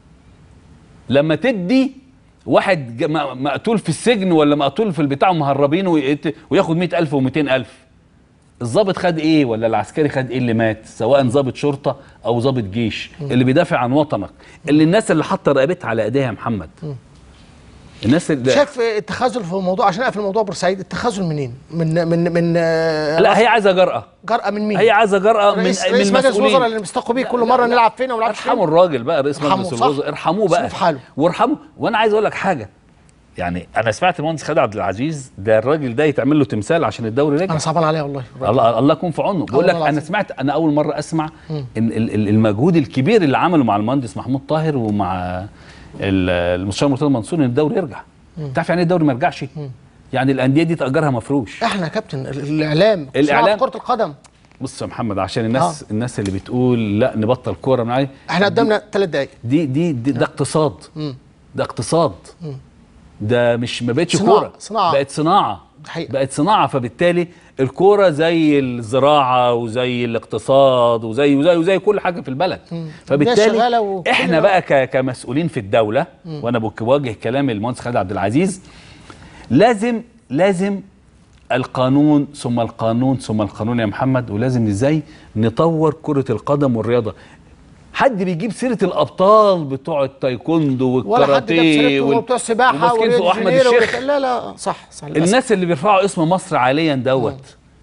لما تدي واحد ج- م- مقتول في السجن ولا مقتول في البتاع مهربينه ويقت- وياخد 100000 و200000 الضابط خد ايه ولا العسكري خد ايه اللي مات سواء ضابط شرطه او ضابط جيش اللي بيدافع عن وطنك اللي الناس اللي حاطه رقبتها على ايديها يا محمد الناس اللي شايف التخاذل في الموضوع عشان اقفل موضوع بورسعيد التخاذل منين؟ من من من آه، لا هي عايزه جرأه جرأة من مين؟ هي عايزه جرأه من رئيس, من رئيس مجلس المسؤولين. الوزراء اللي بيستقوا بيه كل مره نلعب فين وما نلعبش ارحموا فين الراجل بقى رئيس ارحموا، مجلس صح. الوزراء ارحموه بقى سيبوه في حاله. وارحموا وانا عايز اقول لك حاجه يعني انا سمعت المهندس خالد عبد العزيز ده الراجل ده يتعمل له تمثال عشان الدوري رجع انا صعبان عليا والله الله الله يكون في عونه بقول لك والله انا العظيم. سمعت انا اول مره اسمع ان ال- ال- المجهود الكبير اللي عمله مع المهندس محمود طاهر ومع ال- المستشار مرتضى منصور ان الدوري يرجع تعرف يعني ايه الدوري ما يرجعش يعني الانديه دي تاجرها مفروش احنا يا كابتن ال- الاعلام الإعلام. صناعة كره القدم بص يا محمد عشان الناس آه. الناس اللي بتقول لا نبطل كوره من عادي احنا قدامنا ثلاث دقائق دي دي, دي ده اقتصاد ده اقتصاد ده مش ما بقتش صناعة، كوره صناعة. بقت صناعه حقيقة. بقت صناعه فبالتالي الكوره زي الزراعه وزي الاقتصاد وزي وزي وزي كل حاجه في البلد شغالة فبالتالي وكل احنا ده. بقى ك- كمسؤولين في الدوله وانا بك- بوجه كلام المهندس خالد عبد العزيز لازم لازم القانون ثم القانون ثم القانون يا محمد ولازم ازاي نطور كرة القدم والرياضة حد بيجيب سيرة الأبطال بتوع التايكوندو ولا حد جاب والكاراتيه سيرته وال- وبتوع السباحه وماسكين وريو فوق أحمد جانيرو الشيخ وبت- لا لا صح صح للأسف. الناس اللي بيرفعوا اسم مصر عاليا دوت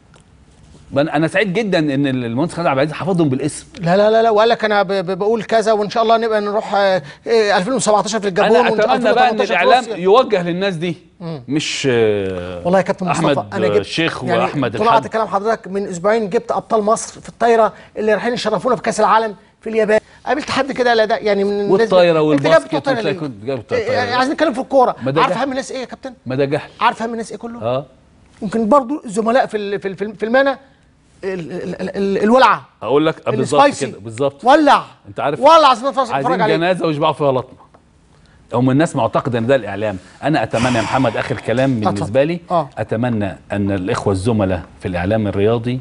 أنا أنا سعيد جدا إن المهندس خالد عبد العزيز حفظهم بالاسم لا لا لا لا وقال لك انا ب- ب- بقول كذا وان شاء الله نبقى نروح آه، آه، 2017 في الجابون أنا وإن- أتمنى بقى إن 2018 في الإعلام روسيا. يوجه للناس دي مش آه، والله يا كابتن مصطفى أحمد انا جبت الشيخ يعني وأحمد طلعت الحاج كلام حضرتك من اسبوعين جبت ابطال مصر في الطايره اللي رايحين يشرفونا في كاس العالم في اليابان قابلت حد كده لا ده يعني من الناس- والطايرة أنت جايب والباسكت بتوع الطايرة ليه؟ والتايكوندو، جايب بتوع إيه، الطايرة. عايزين نتكلم في الكوره ما ده عارف جهل. هم الناس ايه يا كابتن ما ده جهل عارف هم الناس ايه كله اه يمكن برضو الزملاء في ال- في ال- في ال- في المانا ال- ال- ال- ال- الولعه اقول لك بالظبط السبايسي. كده بالظبط ولع أنت عارف- ولع عايزين نتفرج عايزين عليه جنازه ويشبعوا فيها لطمه هم الناس معتقده ان ده الاعلام انا اتمنى يا محمد اخر كلام اتفضل. بالنسبه لي آه. اتمنى ان الاخوه الزملاء في الاعلام الرياضي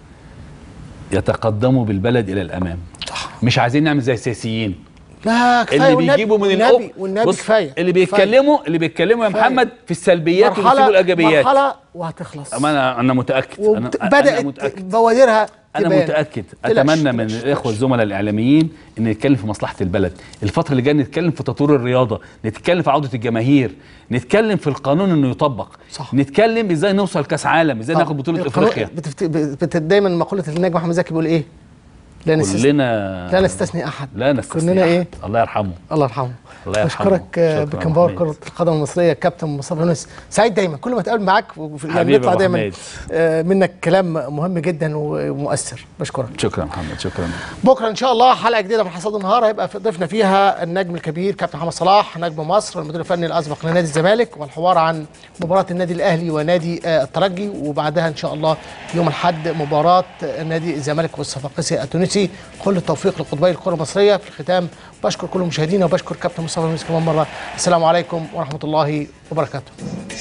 يتقدموا بالبلد الى الامام مش عايزين نعمل زي السياسيين لا كفايه اللي والنبي- بيجيبوا من والنبي الأوب والنبي بص، كفايه اللي كفاية. بيتكلموا اللي بيتكلموا يا كفاية. محمد في السلبيات وبيسيبوا الايجابيات مرحله وهتخلص أما انا انا متاكد انا وبت- انا بدات متاكد بوادرها انا تبان. متاكد تقلقش، اتمنى من تقلقش، الاخوه تقلقش. الزملاء الاعلاميين ان نتكلم في مصلحه البلد الفتره اللي جايه نتكلم في تطوير الرياضه نتكلم في عوده الجماهير نتكلم في القانون انه يطبق صح. نتكلم ازاي نوصل كاس عالم ازاي طب ناخد بطوله القانون- افريقيا بتفت... بت... دايما مقوله النجم احمد زكي بيقول ايه؟ لا نستثني كلنا لا نستثني احد لا نستثني كلنا أحد. ايه؟ الله يرحمه الله يرحمه الله يرحمه. بشكرك آه، شكراً بكنبار محمد. كرة القدم المصرية كابتن مصطفى يونس سعيد دايما كل ما اتقابل معاك وفي- يعني حبيبي بيطلع أبو دايما حميد. آه، منك كلام مهم جدا ومؤثر بشكرك شكرا محمد شكرا بكره ان شاء الله حلقه جديده من حصاد النهار هيبقى في ضيفنا فيها النجم الكبير كابتن محمد صلاح نجم مصر المدير الفني الاسبق لنادي الزمالك والحوار عن مباراه النادي الاهلي ونادي آه، الترجي وبعدها ان شاء الله يوم الاحد مباراه آه، نادي الزمالك والصفاقسي التونسي كل التوفيق لقطبي الكره المصريه في الختام بشكر كل مشاهدينا وبشكر كابتن مصطفى يونس كمان مره السلام عليكم ورحمه الله وبركاته